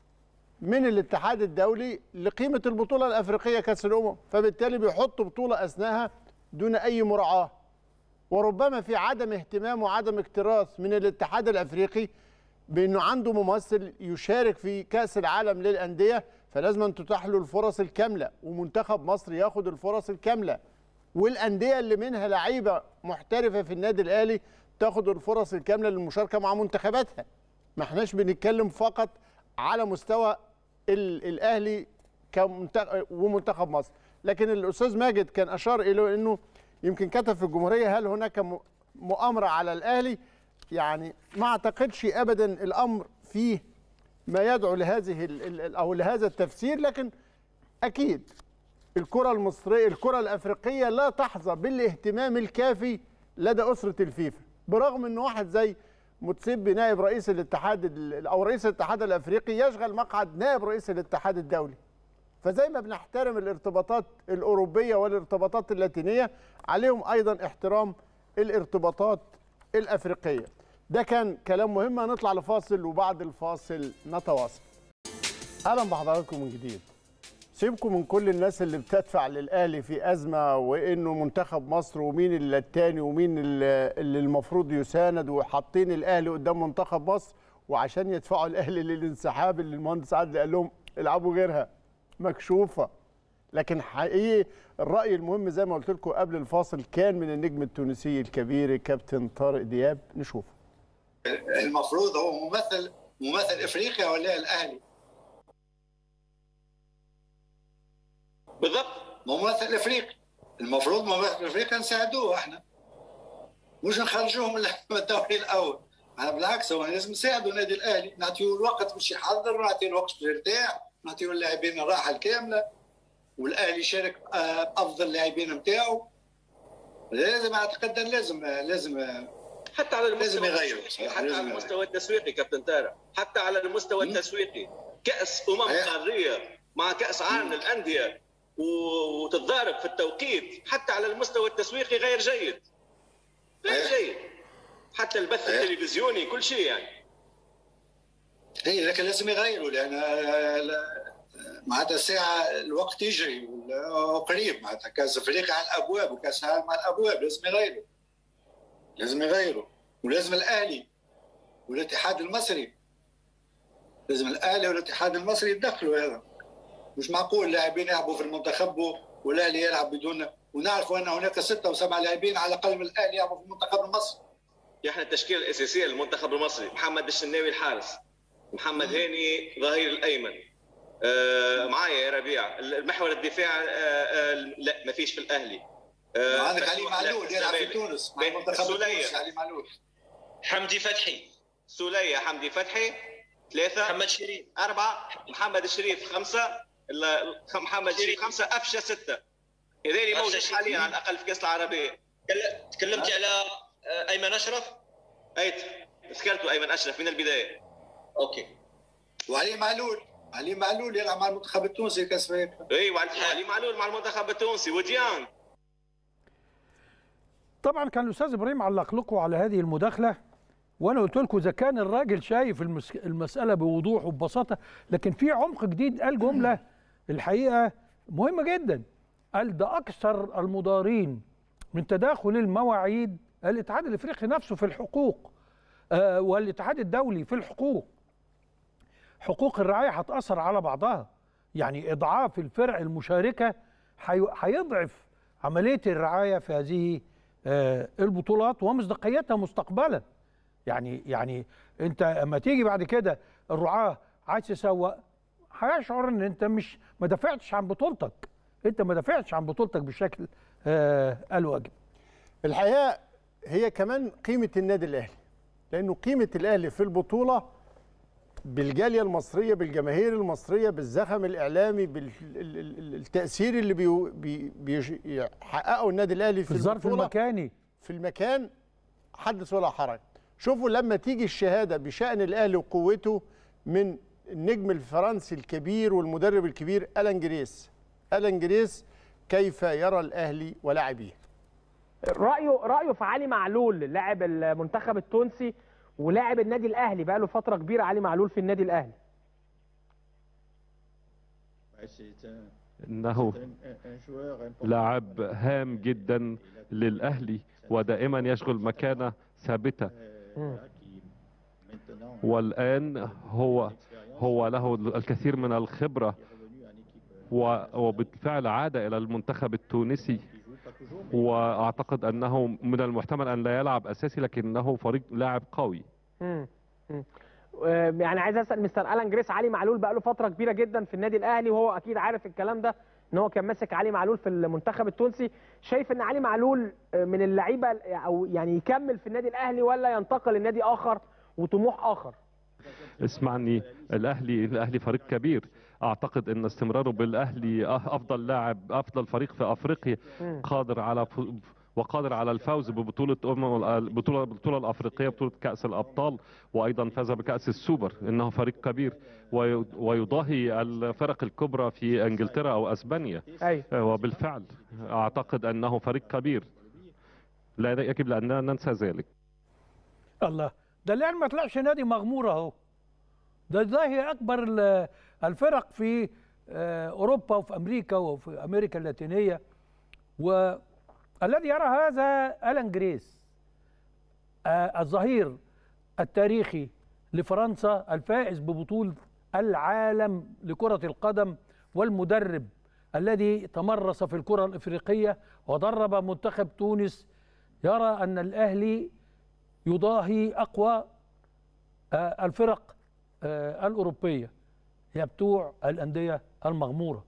من الاتحاد الدولي لقيمه البطوله الافريقيه كاس الامم فبالتالي بيحط بطوله اثناءها دون اي مراعاه وربما في عدم اهتمام وعدم اكتراث من الاتحاد الافريقي بانه عنده ممثل يشارك في كاس العالم للانديه فلازم أن تتاح له الفرص الكامله ومنتخب مصر ياخد الفرص الكامله والانديه اللي منها لعيبه محترفه في النادي الاهلي تاخد الفرص الكامله للمشاركه مع منتخباتها ما احناش بنتكلم فقط على مستوى ال- الاهلي كمنتخب ومنتخب مصر لكن الاستاذ ماجد كان اشار الى انه يمكن كتب في الجمهوريه هل هناك م- مؤامره على الاهلي يعني ما اعتقدش ابدا الامر فيه ما يدعو لهذه ال- ال- او لهذا التفسير لكن اكيد الكره المصريه الكره الافريقيه لا تحظى بالاهتمام الكافي لدى اسره الفيفا برغم ان واحد زي متسيب نائب رئيس الاتحاد ال- او رئيس الاتحاد الافريقي يشغل مقعد نائب رئيس الاتحاد الدولي فزي ما بنحترم الارتباطات الاوروبيه والارتباطات اللاتينيه عليهم ايضا احترام الارتباطات الافريقيه ده كان كلام مهم هنطلع لفاصل وبعد الفاصل نتواصل اهلا بحضراتكم من جديد سيبكم من كل الناس اللي بتدفع للاهلي في ازمه وانه منتخب مصر ومين اللي التاني ومين اللي اللي المفروض يساند وحاطين الاهلي قدام منتخب مصر وعشان يدفعوا الاهلي للانسحاب اللي المهندس عادل قال لهم العبوا غيرها مكشوفه لكن حقيقي الراي المهم زي ما قلت لكم قبل الفاصل كان من النجم التونسي الكبير الكابتن طارق دياب نشوفه المفروض هو ممثل ممثل افريقيا ولا الاهلي؟ بالضبط ممثل افريقي المفروض ممثل افريقيا نساعدوه احنا مش نخرجوه من الدوري الاول انا بالعكس هو لازم نساعدوا النادي الاهلي نعطيه الوقت باش يحضر ونعطيه الوقت باش يرتاح نعطيه اللاعبين الراحه الكامله والاهلي يشارك آه، افضل لاعبين نتاعو لازم اعتقد أن لازم لازم حتى على لازم المستوى يغيروا التسويقي صراحة، حتى لازم على يغيروا. المستوى التسويقي كابتن طارق حتى على المستوى مم. التسويقي كاس امم صحيح. قاريه مع كاس عالم للانديه و- وتتضارب في التوقيت حتى على المستوى التسويقي غير جيد غير صحيح. جيد حتى البث صحيح. التلفزيوني كل شيء يعني هي لكن لازم يغيروا لان آه، لا- معناتها الساعه الوقت يجري ولا- قريب معناتها كاس افريقيا على الابواب وكاس العالم على الابواب لازم يغيروا لازم يغيروا ولازم الاهلي والاتحاد المصري لازم الاهلي والاتحاد المصري يتدخلوا هذا مش معقول لاعبين يلعبوا في المنتخب والاهلي يلعب بدون ونعرفوا ان هناك ستة وسبعة لاعبين على الاقل من الاهلي يلعبوا في المنتخب المصري احنا التشكيله الاساسيه للمنتخب المصري محمد الشناوي الحارس محمد هاني ظهير الايمن آه معايا يا ربيع المحور الدفاع آه آه لا ما فيش في الاهلي آه عندك علي مفتوح معلول يلعب في للزمالك. تونس مع به- المنتخب السولية. التونسي علي معلول حمدي فتحي سولية حمدي فتحي ثلاثة محمد شريف أربعة محمد الشريف خمسة ال- محمد الشريف خمسة أفشة ستة هذول موجود حاليا على الأقل في كأس العربية تكلمت على أيمن أشرف أيت ذكرته أيمن أشرف من البداية أوكي وعلي معلول علي معلول يلعب مع المنتخب التونسي كاس افريقيا اي وعلي وعلي معلول مع المنتخب التونسي وديانج طبعا كان الاستاذ ابراهيم علق لكم على هذه المداخله وانا قلت لكم اذا كان الراجل شايف المس... المساله بوضوح وببساطه لكن في عمق جديد قال جمله الحقيقه مهمه جدا قال ده اكثر المضارين من تداخل المواعيد الاتحاد الافريقي نفسه في الحقوق آه، والاتحاد الدولي في الحقوق حقوق الرعايه هتاثر على بعضها يعني اضعاف الفرق المشاركه هي- هيضعف عمليه الرعايه في هذه آه، البطولات ومصداقيتها مستقبلا يعني يعني انت اما تيجي بعد كده الرعاه عايز تسوق هيشعر ان انت مش ما دافعتش عن بطولتك انت ما دافعتش عن بطولتك بالشكل آه الواجب الحقيقه هي كمان قيمه النادي الاهلي لانه قيمه الاهلي في البطوله بالجاليه المصريه بالجماهير المصريه بالزخم الاعلامي بالتاثير اللي بيو- بي بيحققه النادي الاهلي في, في الظرف البطوله المكاني في المكان حدث ولا حرج شوفوا لما تيجي الشهاده بشان الاهلي وقوته من النجم الفرنسي الكبير والمدرب الكبير الان جريس الان جريس كيف يرى الاهلي ولاعبيه رايه رايه في علي معلول لاعب المنتخب التونسي ولاعب النادي الاهلي بقى له فتره كبيره علي معلول في النادي الاهلي انه لاعب هام جدا للاهلي ودائما يشغل مكانه ثابته والان هو هو له الكثير من الخبره و- وبالفعل عاد الى المنتخب التونسي واعتقد انه من المحتمل ان لا يلعب اساسي لكنه فريق لاعب قوي مم. مم. آه، يعني عايز اسال مستر الان جريس علي معلول بقى له فتره كبيره جدا في النادي الاهلي وهو اكيد عارف الكلام ده ان هو كان ماسك علي معلول في المنتخب التونسي شايف ان علي معلول آه، من اللعيبه او يعني يكمل في النادي الاهلي ولا ينتقل لنادي اخر وطموح اخر اسمعني الاهلي الاهلي فريق كبير اعتقد ان استمراره بالاهلي أه- افضل لاعب افضل فريق في افريقيا مم. قادر على ف... وقادر على الفوز ببطولة أمم البطولة البطولة الأفريقية بطولة كأس الأبطال وأيضا فاز بكأس السوبر إنه فريق كبير وي... ويضاهي الفرق الكبرى في إنجلترا أو أسبانيا ايوه وبالفعل أعتقد أنه فريق كبير لا يجب أن ننسى ذلك الله ده الاهلي ما طلعش نادي مغمور اهو ده ده هي اكبر ال- الفرق في آه، اوروبا وفي امريكا وفي امريكا اللاتينيه والذي يرى هذا الان جريس آه، الظهير التاريخي لفرنسا الفائز ببطوله العالم لكره القدم والمدرب الذي تمرس في الكره الافريقيه ودرب منتخب تونس يرى ان الاهلي يضاهي اقوى آه، الفرق آه، الاوروبيه هي بتوع الانديه المغموره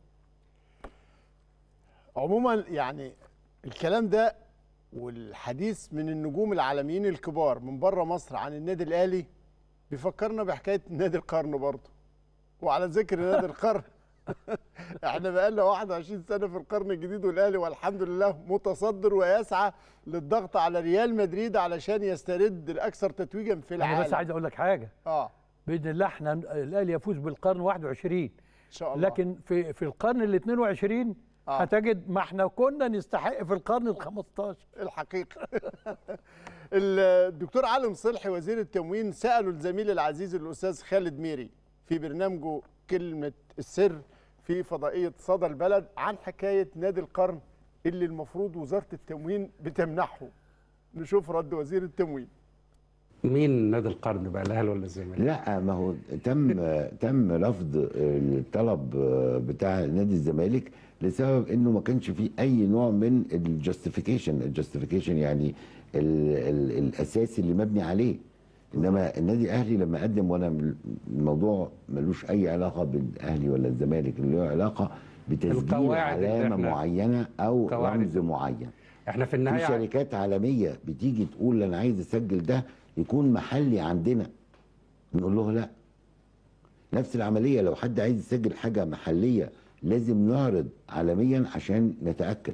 عموما يعني الكلام ده والحديث من النجوم العالميين الكبار من بره مصر عن النادي الاهلي بيفكرنا بحكايه نادي القرن برضه وعلى ذكر نادي القرن احنا بقالنا 21 سنه في القرن الجديد والاهلي والحمد لله متصدر ويسعى للضغط على ريال مدريد علشان يسترد الاكثر تتويجا في العالم انا بس عايز اقول لك حاجه اه باذن الله احنا الاهلي يفوز بالقرن 21 ان شاء الله لكن في في القرن ال 22 آه. هتجد ما احنا كنا نستحق في القرن ال 15 الحقيقه الدكتور علي صلحي وزير التموين سالوا الزميل العزيز الاستاذ خالد ميري في برنامجه كلمه السر في فضائيه صدى البلد عن حكايه نادي القرن اللي المفروض وزاره التموين بتمنحه نشوف رد وزير التموين مين نادي القرن بقى الاهلي ولا الزمالك؟ لا ما هو تم تم رفض الطلب بتاع نادي الزمالك لسبب انه ما كانش فيه اي نوع من الجاستيفيكيشن الجاستيفيكيشن يعني ال ال الاساسي اللي مبني عليه انما النادي الاهلي لما قدم وانا الموضوع ملوش اي علاقه بالاهلي ولا الزمالك اللي له علاقه بتسجيل القواعد اللي علامه احنا- معينه او قواعد رمز معين احنا في في النهايه شركات عالميه بتيجي تقول انا عايز اسجل ده يكون محلي عندنا نقول له لا نفس العمليه لو حد عايز يسجل حاجه محليه لازم نعرض عالميا عشان نتاكد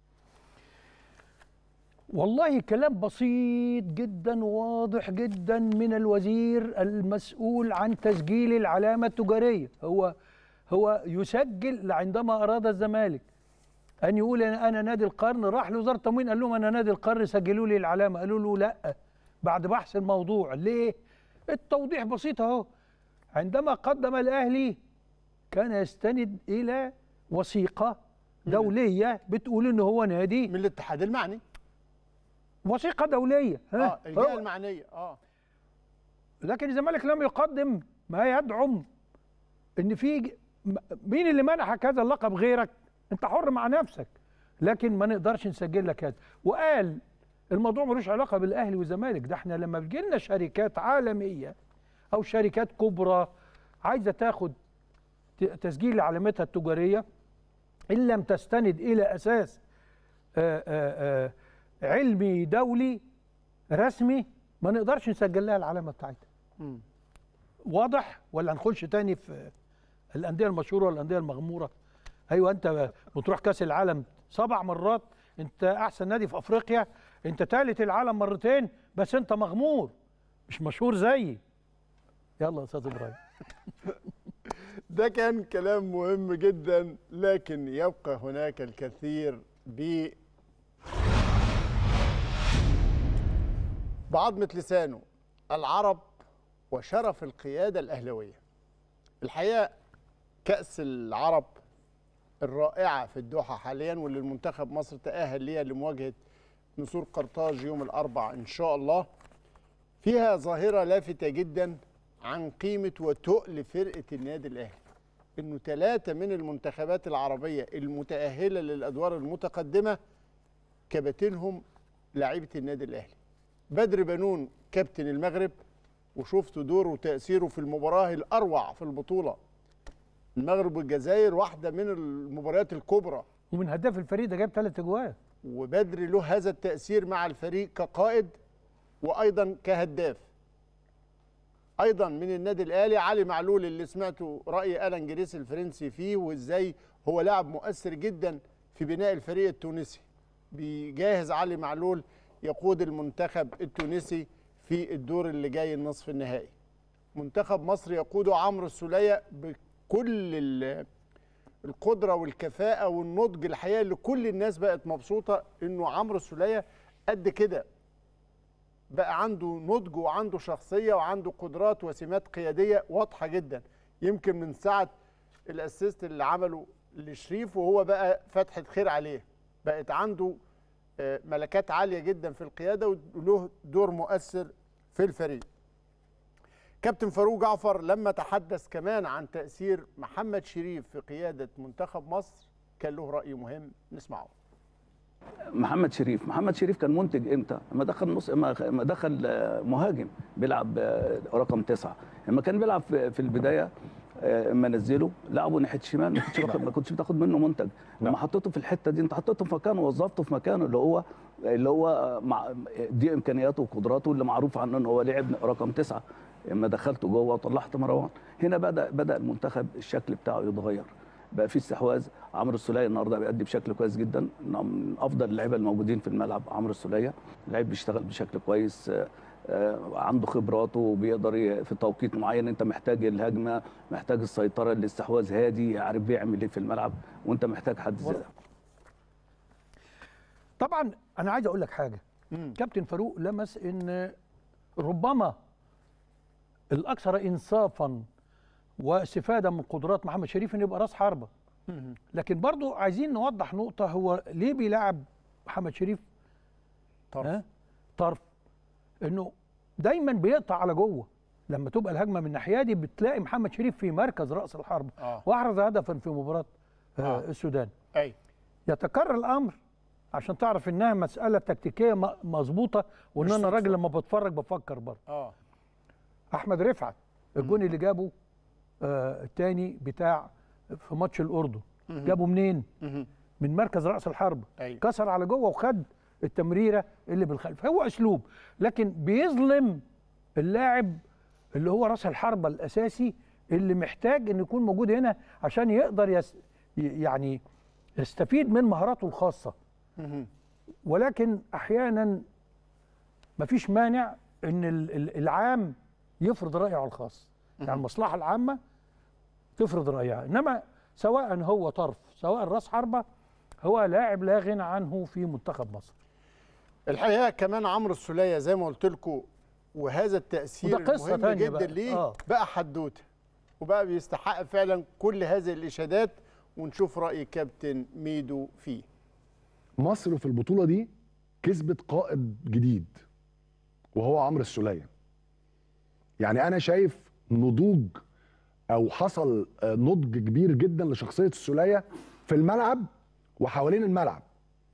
والله كلام بسيط جدا واضح جدا من الوزير المسؤول عن تسجيل العلامة التجارية هو هو يسجل عندما أراد الزمالك أن يقول أنا أنا نادي القرن راح لوزارة التموين قال لهم أنا نادي القرن سجلوا لي العلامة قالوا له لا بعد بحث الموضوع ليه؟ التوضيح بسيط أهو عندما قدم الأهلي كان يستند إلى وثيقة دولية بتقول إن هو نادي من الاتحاد المعني وثيقة دولية ها اه الجهه هو- المعنيه اه لكن الزمالك لم يقدم ما يدعم ان في ج- م- مين اللي منحك هذا اللقب غيرك انت حر مع نفسك لكن ما نقدرش نسجل لك هذا وقال الموضوع ملوش علاقه بالاهلي والزمالك ده احنا لما بتجي لنا شركات عالميه او شركات كبرى عايزه تاخد ت- تسجيل علامتها التجاريه ان لم تستند الى اساس آآ آآ علمي دولي رسمي ما نقدرش نسجل لها العلامه بتاعتها واضح ولا نخش تاني في الانديه المشهوره والانديه المغموره ايوه انت بتروح كاس العالم سبع مرات انت احسن نادي في افريقيا انت ثالث العالم مرتين بس انت مغمور مش مشهور زيي يلا يا استاذ ابراهيم ده كان كلام مهم جدا لكن يبقى هناك الكثير ب بعضمة لسانه العرب وشرف القيادة الأهلوية الحقيقة كأس العرب الرائعة في الدوحة حاليا واللي المنتخب مصر تأهل ليها لمواجهة نسور قرطاج يوم الأربع إن شاء الله فيها ظاهرة لافتة جدا عن قيمة وتقل فرقة النادي الأهلي إنه ثلاثة من المنتخبات العربية المتأهلة للأدوار المتقدمة كباتنهم لعيبة النادي الأهلي بدر بنون كابتن المغرب وشفت دوره وتأثيره في المباراة الأروع في البطولة المغرب والجزائر واحدة من المباريات الكبرى ومن هداف الفريق ده جاب ثلاث اجوان وبدر له هذا التأثير مع الفريق كقائد وأيضا كهداف أيضا من النادي الأهلي علي معلول اللي سمعته رأي ألان جريس الفرنسي فيه وإزاي هو لاعب مؤثر جدا في بناء الفريق التونسي بيجهز علي معلول يقود المنتخب التونسي في الدور اللي جاي النصف النهائي منتخب مصر يقوده عمرو السولية بكل ال- القدرة والكفاءة والنضج الحقيقة اللي كل الناس بقت مبسوطة انه عمرو السولية قد كده بقى عنده نضج وعنده شخصية وعنده قدرات وسمات قيادية واضحة جدا يمكن من ساعة الاسيست اللي عمله لشريف وهو بقى فتحة خير عليه بقت عنده آه، ملكات عالية جدا في القيادة وله دور مؤثر في الفريق كابتن فاروق جعفر لما تحدث كمان عن تأثير محمد شريف في قيادة منتخب مصر كان له رأي مهم نسمعه محمد شريف محمد شريف كان منتج امتى لما دخل نص ما دخل آه، مهاجم بيلعب آه، رقم تسعة لما كان بيلعب في في البدايه آه، اما نزله لعبه ناحيه الشمال ما كنتش باخد- ما كنتش بتاخد منه منتج لما حطيته في الحته دي انت حطيته في مكانه ووظفته في مكانه اللي هو اللي هو آه، مع دي امكانياته وقدراته اللي معروف عنه ان هو لعب رقم تسعة اما دخلته جوه وطلعت مروان هنا بدا بدا المنتخب الشكل بتاعه يتغير بقى في استحواذ عمرو السوليه النهارده بيأدي بشكل كويس جدا من افضل اللعيبه الموجودين في الملعب عمرو السوليه لعيب بيشتغل بشكل كويس آه، آه، عنده خبراته وبيقدر ي- في توقيت معين انت محتاج الهجمه محتاج السيطره الاستحواذ هادي عارف بيعمل ايه في الملعب وانت محتاج حد زي ده طبعا انا عايز اقول لك حاجه كابتن فاروق لمس ان ربما الاكثر انصافا واستفاده من قدرات محمد شريف انه يبقى راس حربه لكن برضو عايزين نوضح نقطه هو ليه بيلعب محمد شريف طرف طرف انه دايما بيقطع على جوه لما تبقى الهجمه من الناحيه دي بتلاقي محمد شريف في مركز راس الحرب آه. واحرز هدفا في مباراه آه. آه. السودان اي يتكرر الامر عشان تعرف انها مساله تكتيكيه م- مظبوطه وان مش انا صدفة. راجل لما بتفرج بفكر برضه اه احمد رفعت الجون اللي جابه آه الثاني بتاع في ماتش الاردن مهم. جابه منين مهم. من مركز راس الحرب أيوة. كسر على جوه وخد التمريره اللي بالخلف هو اسلوب لكن بيظلم اللاعب اللي هو راس الحربه الاساسي اللي محتاج انه يكون موجود هنا عشان يقدر يس ي- يعني يستفيد من مهاراته الخاصه مهم. ولكن احيانا مفيش مانع ان ال- ال- العام يفرض رايه على الخاص يعني المصلحه العامه تفرض رايها انما سواء هو طرف سواء راس حربه هو لاعب لا غنى عنه في منتخب مصر الحقيقه كمان عمرو السوليه زي ما قلت لكم وهذا التاثير وده قصة المهم تانية جدا بقى. ليه آه. بقى حدوته وبقى بيستحق فعلا كل هذه الاشادات ونشوف راي كابتن ميدو فيه مصر في البطوله دي كسبت قائد جديد وهو عمرو السوليه يعني انا شايف نضوج او حصل آه، نضج كبير جدا لشخصيه السوليه في الملعب وحوالين الملعب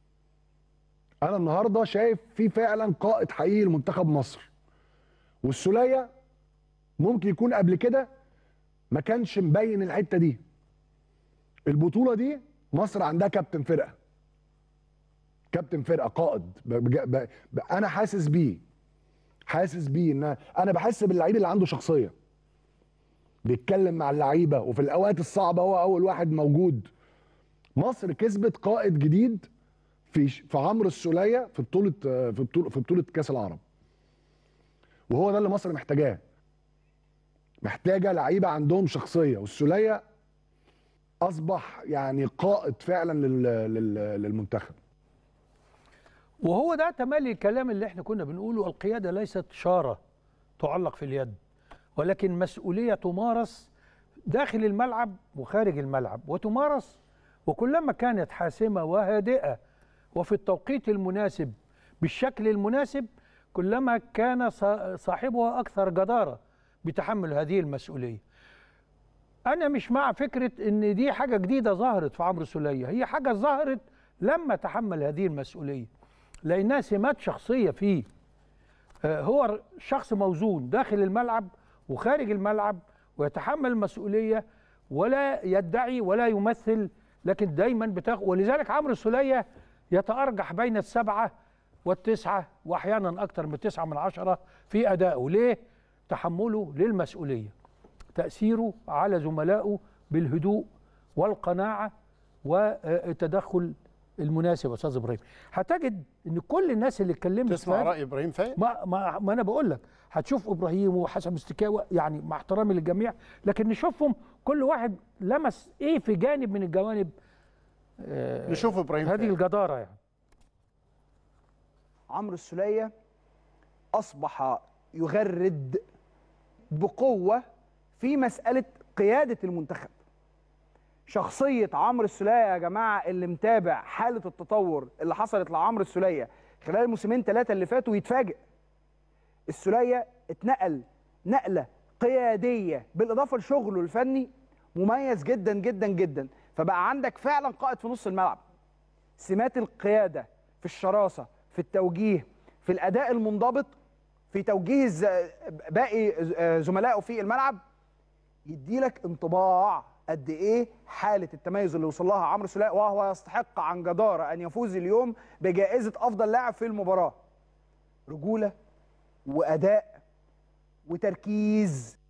انا النهارده شايف في فعلا قائد حقيقي لمنتخب مصر والسوليه ممكن يكون قبل كده ما كانش مبين الحته دي البطوله دي مصر عندها كابتن فرقه كابتن فرقه قائد ب... ب... ب... ب... انا حاسس بيه حاسس بيه ان انا بحس باللعيب اللي عنده شخصيه بيتكلم مع اللعيبه وفي الاوقات الصعبه هو اول واحد موجود مصر كسبت قائد جديد في في عمرو السوليه في بطوله في بطوله في بطوله كاس العرب وهو ده اللي مصر محتاجاه محتاجه لعيبه عندهم شخصيه والسوليه اصبح يعني قائد فعلا لل... لل... للمنتخب وهو ده تملي الكلام اللي احنا كنا بنقوله القيادة ليست شارة تعلق في اليد ولكن مسؤولية تمارس داخل الملعب وخارج الملعب وتمارس وكلما كانت حاسمة وهادئة وفي التوقيت المناسب بالشكل المناسب كلما كان صا- صاحبها أكثر جدارة بتحمل هذه المسؤولية أنا مش مع فكرة إن دي حاجة جديدة ظهرت في عمرو سولية هي حاجة ظهرت لما تحمل هذه المسؤولية لأنها سمات شخصية فيه آه، هو شخص موزون داخل الملعب وخارج الملعب ويتحمل المسؤولية ولا يدعي ولا يمثل لكن دايما بتاخ ولذلك عمرو السولية يتأرجح بين السبعة والتسعة وأحيانا أكثر من تسعة من عشرة في أدائه ليه؟ تحمله للمسؤولية تأثيره على زملائه بالهدوء والقناعة والتدخل المناسب يا استاذ ابراهيم هتجد ان كل الناس اللي اتكلمت تسمع في هذا- راي ابراهيم فايق ما ما, ما انا بقول لك هتشوف ابراهيم وحسن مستكاوى يعني مع احترامي للجميع لكن نشوفهم كل واحد لمس ايه في جانب من الجوانب آه نشوف ابراهيم هذه فايق. الجداره يعني عمرو السولية أصبح يغرد بقوة في مسألة قيادة المنتخب شخصية عمرو السولية يا جماعة اللي متابع حالة التطور اللي حصلت لعمرو السولية خلال الموسمين ثلاثة اللي فاتوا يتفاجئ السولية اتنقل نقلة قيادية بالإضافة لشغله الفني مميز جدا جدا جدا فبقى عندك فعلا قائد في نص الملعب سمات القيادة في الشراسة في التوجيه في الأداء المنضبط في توجيه ز- باقي ز- زملائه في الملعب يديلك انطباع قد ايه حاله التميز اللي وصل لها عمرو سولية وهو يستحق عن جداره ان يفوز اليوم بجائزه افضل لاعب في المباراه رجوله واداء وتركيز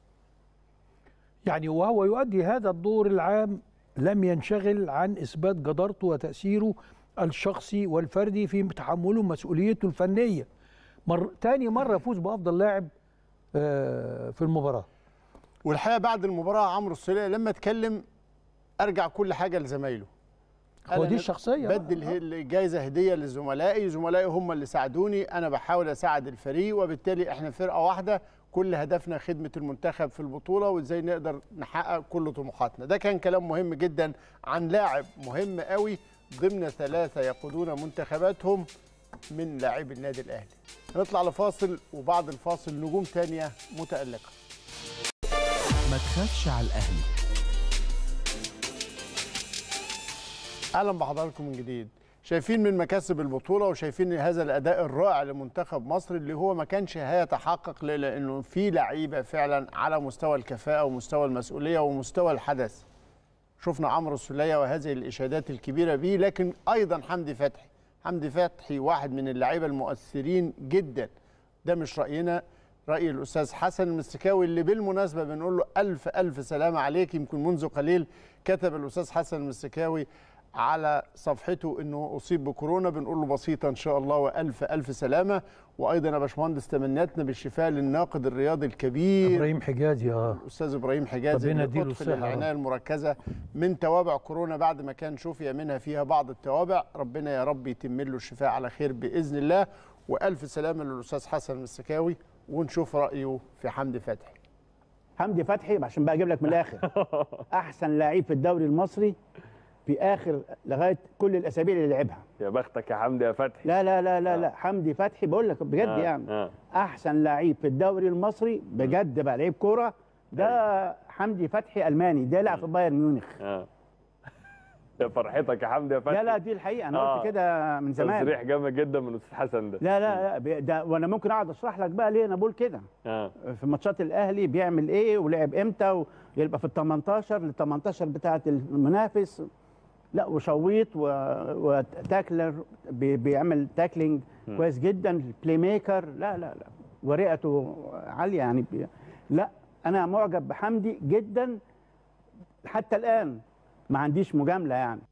يعني وهو يؤدي هذا الدور العام لم ينشغل عن اثبات جدارته وتاثيره الشخصي والفردي في تحمله مسؤوليته الفنيه مر تاني مره يفوز بافضل لاعب آه، في المباراه والحقيقه بعد المباراه عمرو السوليه لما اتكلم ارجع كل حاجه لزمايله هو قال دي أنا الشخصية بقى. بدل هي- الجائزه هديه لزملائي زملائي هم اللي ساعدوني انا بحاول اساعد الفريق وبالتالي احنا فرقه واحده كل هدفنا خدمه المنتخب في البطوله وازاي نقدر نحقق كل طموحاتنا ده كان كلام مهم جدا عن لاعب مهم قوي ضمن ثلاثه يقودون منتخباتهم من لاعبي النادي الاهلي هنطلع لفاصل وبعد الفاصل نجوم تانية متألقة ما تخافش على الأهلي اهلا بحضراتكم من جديد شايفين من مكاسب البطوله وشايفين هذا الاداء الرائع لمنتخب مصر اللي هو ما كانش هيتحقق ليه؟ لانه في لعيبه فعلا على مستوى الكفاءه ومستوى المسؤوليه ومستوى الحدث شفنا عمرو السوليه وهذه الاشادات الكبيره به لكن ايضا حمدي فتحي حمدي فتحي واحد من اللعيبه المؤثرين جدا ده مش راينا راي الاستاذ حسن المستكاوي اللي بالمناسبه بنقول له الف الف سلامه عليك يمكن منذ قليل كتب الاستاذ حسن المستكاوي على صفحته انه اصيب بكورونا بنقول له بسيطه ان شاء الله والف الف سلامه وايضا يا باشمهندس تمنياتنا بالشفاء للناقد الرياضي الكبير ابراهيم حجازي اه الاستاذ ابراهيم حجازي ربنا اللي يديله أدخل الصحة. العنايه المركزه من توابع كورونا بعد ما كان شفي منها فيها بعض التوابع ربنا يا رب يتم له الشفاء على خير باذن الله والف سلامه للاستاذ حسن المسكاوي ونشوف رايه في حمدي فتحي حمدي فتحي عشان بقى اجيب لك من الاخر احسن لعيب في الدوري المصري في اخر لغايه كل الاسابيع اللي لعبها يا بختك يا حمدي يا فتحي لا لا لا لا لا حمدي فتحي بقول لك بجد آه، يعني آه. احسن لعيب في الدوري المصري بجد بقى لعيب كوره ده حمدي فتحي الماني ده لعب في بايرن ميونخ اه يا فرحتك يا حمدي يا فتحي لا لا دي الحقيقه انا آه. قلت كده من زمان تصريح جامد جدا من استاذ حسن ده لا لا لا بي- ده وانا ممكن اقعد اشرح لك بقى ليه انا بقول كده اه في ماتشات الاهلي بيعمل ايه ولعب امتى ويبقى في ال 18 لل 18 بتاعه المنافس لا وشويط و... وتاكلر بي... بيعمل تاكلينج م. كويس جدا بلاي ميكر لا لا لا ورئته عاليه يعني بي... لا انا معجب بحمدي جدا حتى الان ما عنديش مجامله يعني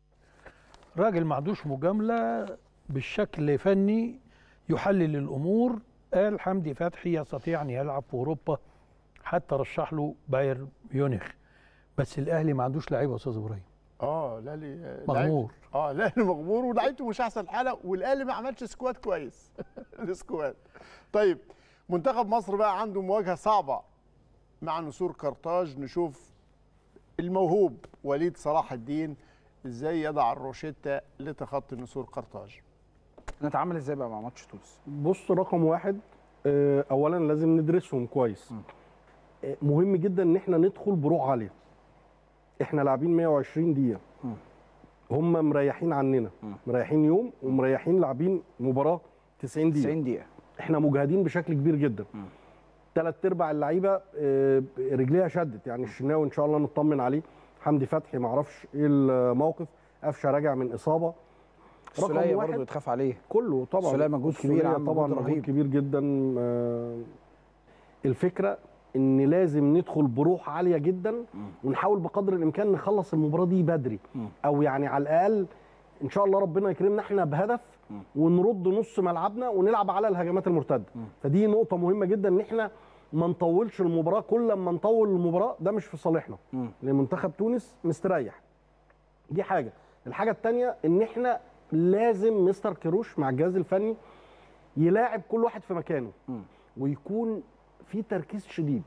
راجل ما عندوش مجامله بالشكل فني يحلل الامور قال حمدي فتحي يستطيع ان يلعب في اوروبا حتى رشح له بايرن ميونخ بس الاهلي ما عندوش لعيبه يا استاذ ابراهيم اه لا لي مغمور. لعيب- اه لا مغمور ولعيبته مش احسن حاله والاهلي ما عملش سكواد كويس السكواد طيب منتخب مصر بقى عنده مواجهه صعبه مع نسور قرطاج نشوف الموهوب وليد صلاح الدين ازاي يضع الروشته لتخطي نسور قرطاج نتعامل ازاي بقى مع ماتش تونس بص رقم واحد آه، اولا لازم ندرسهم كويس آه، مهم جدا ان احنا ندخل بروح عاليه احنا لاعبين 120 دقيقه هم مريحين عننا مريحين يوم ومريحين لاعبين مباراه 90 دقيقه 90 دقيقه احنا مجهدين بشكل كبير جدا ثلاث ارباع اللعيبه آه، رجليها شدت يعني الشناوي ان شاء الله نطمن عليه حمدي فتحي ما اعرفش ايه الموقف قفشه راجع من اصابه السولية برضه يتخاف عليه كله طبعا السولية مجهود كبير السولية عم طبعا مجهود مجهود رهيب. كبير جدا آه، الفكره ان لازم ندخل بروح عاليه جدا ونحاول بقدر الامكان نخلص المباراه دي بدري او يعني على الاقل ان شاء الله ربنا يكرمنا احنا بهدف ونرد نص ملعبنا ونلعب على الهجمات المرتده فدي نقطه مهمه جدا ان احنا ما نطولش المباراه كل ما نطول المباراه ده مش في صالحنا لان منتخب تونس مستريح دي حاجه الحاجه الثانيه ان احنا لازم مستر كيروش مع الجهاز الفني يلاعب كل واحد في مكانه ويكون في تركيز شديد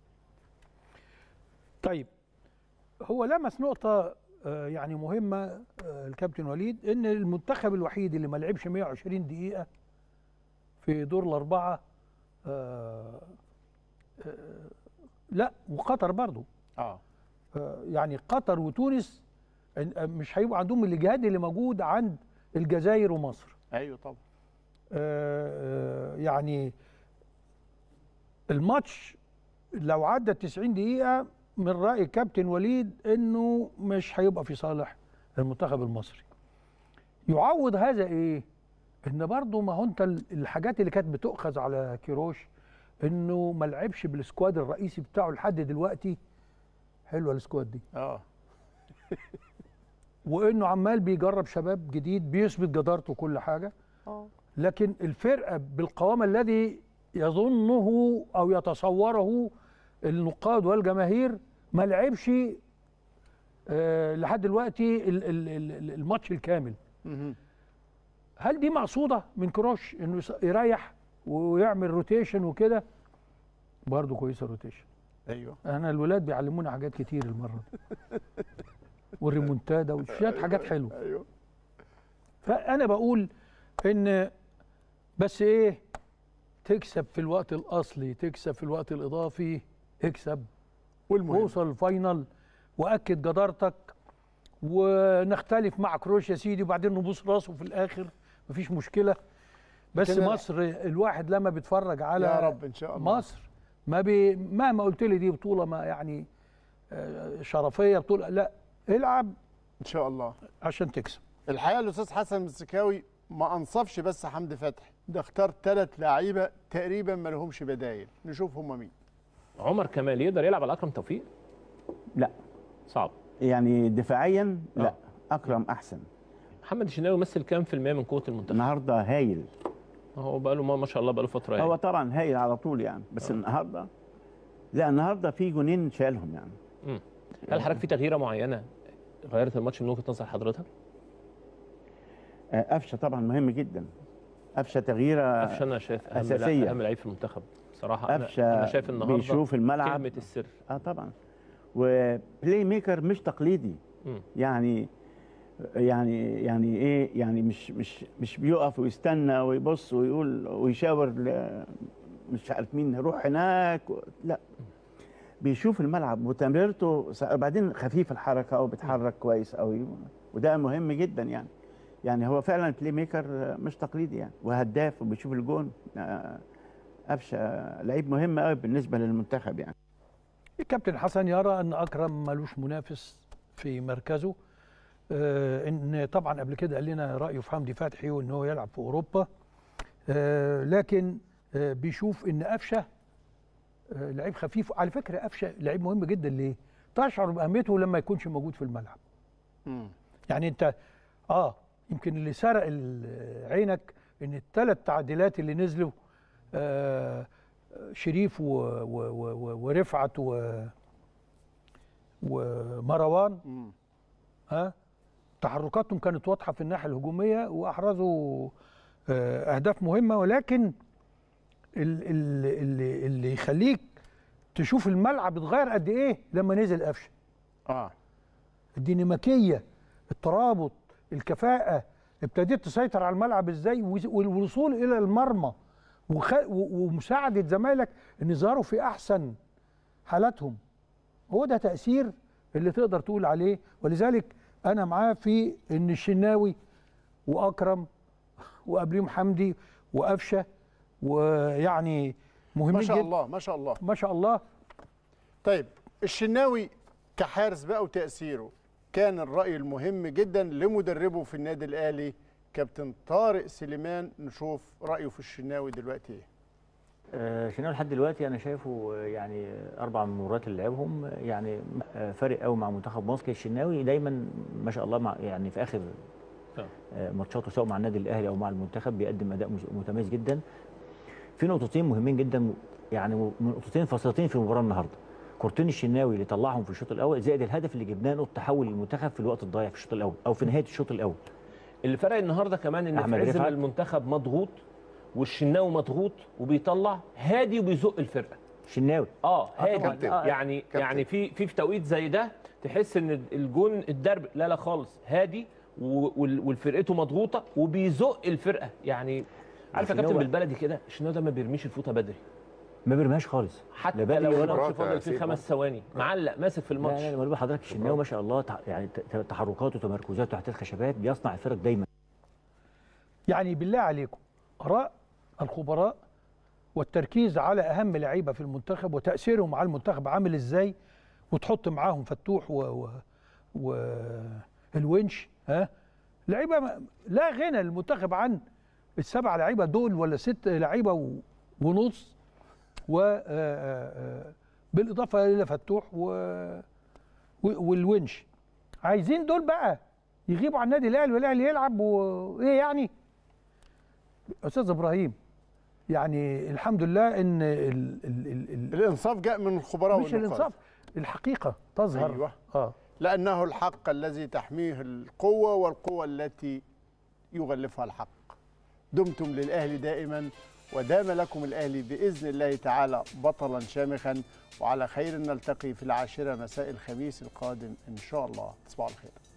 طيب هو لمس نقطة آه، يعني مهمة آه، الكابتن وليد ان المنتخب الوحيد اللي ما لعبش 120 دقيقة في دور الأربعة آه، آه، لا وقطر برضو اه يعني قطر وتونس إن- آه، مش هيبقوا عندهم الإجهاد اللي موجود عند الجزائر ومصر ايوه طبعا آه، آه، يعني الماتش لو عدى 90 دقيقة من رأي كابتن وليد انه مش هيبقى في صالح المنتخب المصري. يعوض هذا ايه؟ ان برضه ما هو انت ال- الحاجات اللي كانت بتؤخذ على كيروش انه ما لعبش بالسكواد الرئيسي بتاعه لحد دلوقتي حلوه السكواد دي اه وانه عمال بيجرب شباب جديد بيثبت جدارته وكل حاجه اه لكن الفرقه بالقوام الذي يظنه او يتصوره النقاد والجماهير ما لعبش آه، لحد دلوقتي ال- ال- ال- الماتش الكامل هل دي مقصوده من كروش انه يص- يريح ويعمل روتيشن وكده برضه كويسه الروتيشن ايوه انا الولاد بيعلمونا حاجات كتير المره دي والريمونتادا وشويه حاجات حلوه ايوه فانا بقول ان بس ايه تكسب في الوقت الاصلي تكسب في الوقت الاضافي اكسب والمهم وصل الفاينل واكد جدارتك ونختلف مع كروش يا سيدي وبعدين نبوس راسه في الاخر مفيش مشكله بس كده- مصر الواحد لما بيتفرج على يا رب إن شاء الله. مصر ما بي مهما قلت لي دي بطوله ما يعني آه، شرفيه بطوله لا العب ان شاء الله عشان تكسب الحقيقه الاستاذ حسن السكاوي ما انصفش بس حمدي فتحي ده اختار ثلاث لعيبه تقريبا ما لهمش بدايل نشوف هم مين عمر كمال يقدر يلعب على اكرم توفيق لا صعب يعني دفاعيا لا اكرم احسن محمد الشناوي يمثل كام في المية من قوة المنتخب؟ النهارده هايل هو بقى له ما شاء الله بقى له فترة يعني هو طبعا هايل على طول يعني بس النهارده لا النهارده في جونين شالهم يعني مم. هل حضرتك في تغييرة معينة غيرت الماتش من وجهة نظر حضرتك؟ آه، قفشه طبعا مهم جدا قفشه تغييره قفشه انا شايف اهم اساسيه لا- اهم لعيب في المنتخب بصراحة أنا, قفشه انا شايف النهارده بيشوف الملعب كلمة السر اه طبعا وبلاي ميكر مش تقليدي يعني يعني يعني ايه يعني مش مش مش بيقف ويستنى ويبص ويقول ويشاور ل- مش عارف مين نروح هناك و- لا بيشوف الملعب وتمريرته س- بعدين خفيف الحركه وبيتحرك كويس قوي وده مهم جدا يعني يعني هو فعلا بلاي ميكر مش تقليدي يعني وهداف وبيشوف الجون آه، قفشه لعيب مهم قوي بالنسبه للمنتخب يعني الكابتن حسن يرى ان اكرم ملوش منافس في مركزه آه ان طبعا قبل كده قال لنا رايه في حمدي فتحي وان هو يلعب في اوروبا آه لكن آه بيشوف ان قفشه آه لعيب خفيف على فكره قفشه لعيب مهم جدا ليه؟ تشعر باهميته لما يكونش موجود في الملعب يعني انت اه يمكن اللي سرق ال- عينك ان الثلاث تعديلات اللي نزلوا آه شريف و و و و ورفعت و ومروان ها تحركاتهم كانت واضحه في الناحيه الهجوميه واحرزوا آه، اهداف مهمه ولكن ال- ال- اللي اللي يخليك تشوف الملعب اتغير قد ايه لما نزل قفشه اه الديناميكيه الترابط الكفاءه ابتديت تسيطر على الملعب ازاي وز- والوصول الى المرمى وخ... و- ومساعده زمايلك ان يظهروا في احسن حالاتهم هو ده تاثير اللي تقدر تقول عليه ولذلك انا معاه في ان الشناوي واكرم وقبليهم حمدي وقفشه ويعني مهمين ما شاء جدا الله ما شاء الله ما شاء الله طيب الشناوي كحارس بقى وتأثيره كان الرأي المهم جدا لمدربه في النادي الأهلي كابتن طارق سليمان نشوف رأيه في الشناوي دلوقتي ايه آه، شناوي لحد دلوقتي انا شايفه آه، يعني اربع مباريات اللي لعبهم آه، يعني آه، فارق قوي مع منتخب مصر الشناوي دايما ما شاء الله مع يعني في اخر آه، ماتشاته سواء مع النادي الاهلي او مع المنتخب بيقدم اداء مش- متميز جدا في نقطتين مهمين جدا يعني م- نقطتين فاصلتين في المباراه النهارده كورتين الشناوي اللي طلعهم في الشوط الاول زائد الهدف اللي جبناه نقطه تحول للمنتخب في الوقت الضايع في الشوط الاول او في نهايه الشوط الاول اللي فرق النهارده كمان ان في أحمد عز ما رفعت. المنتخب مضغوط والشناوي مضغوط وبيطلع هادي وبيزق الفرقه الشناوي اه آه هادي طبعاً. آه يعني يعني في في في توقيت زي ده تحس ان الجون الدرب لا لا خالص هادي و- وال- والفرقته مضغوطه وبيزق الفرقه يعني عارف يا كابتن الشناوي- بالبلدي كده الشناوي ده ما بيرميش الفوطه بدري ما بيرميهاش خالص حتى لا بدري لو ولا الماتش فاضل فيه خمس ثواني معلق ماسك في الماتش لا لا انا بقول لحضرتك الشناوي ما شاء الله تع- يعني ت- تحركاته وتمركزاته تحت الخشبات بيصنع الفرق دايما يعني بالله عليكم اراء الخبراء والتركيز على اهم لعيبه في المنتخب وتاثيرهم على المنتخب عامل ازاي وتحط معاهم فتوح و, و... و... الونش ها لعيبه ما- لا غنى للمنتخب عن السبع لعيبه دول ولا ست لعيبه و... ونص و آه، آه، آه، بالاضافه الى فتوح و... و... والونش عايزين دول بقى يغيبوا عن النادي الاهلي والاهلي يلعب وايه يعني استاذ ابراهيم يعني الحمد لله ان ال ال ال ال الانصاف جاء من الخبراء مش والنقاد. الانصاف الحقيقه تظهر أيوة. اه لأنه الحق الذي تحميه القوة والقوة التي يغلفها الحق دمتم للأهلي دائما ودام لكم الأهلي بإذن الله تعالى بطلا شامخا وعلى خير نلتقي في العاشرة مساء الخميس القادم إن شاء الله تصبحوا على خير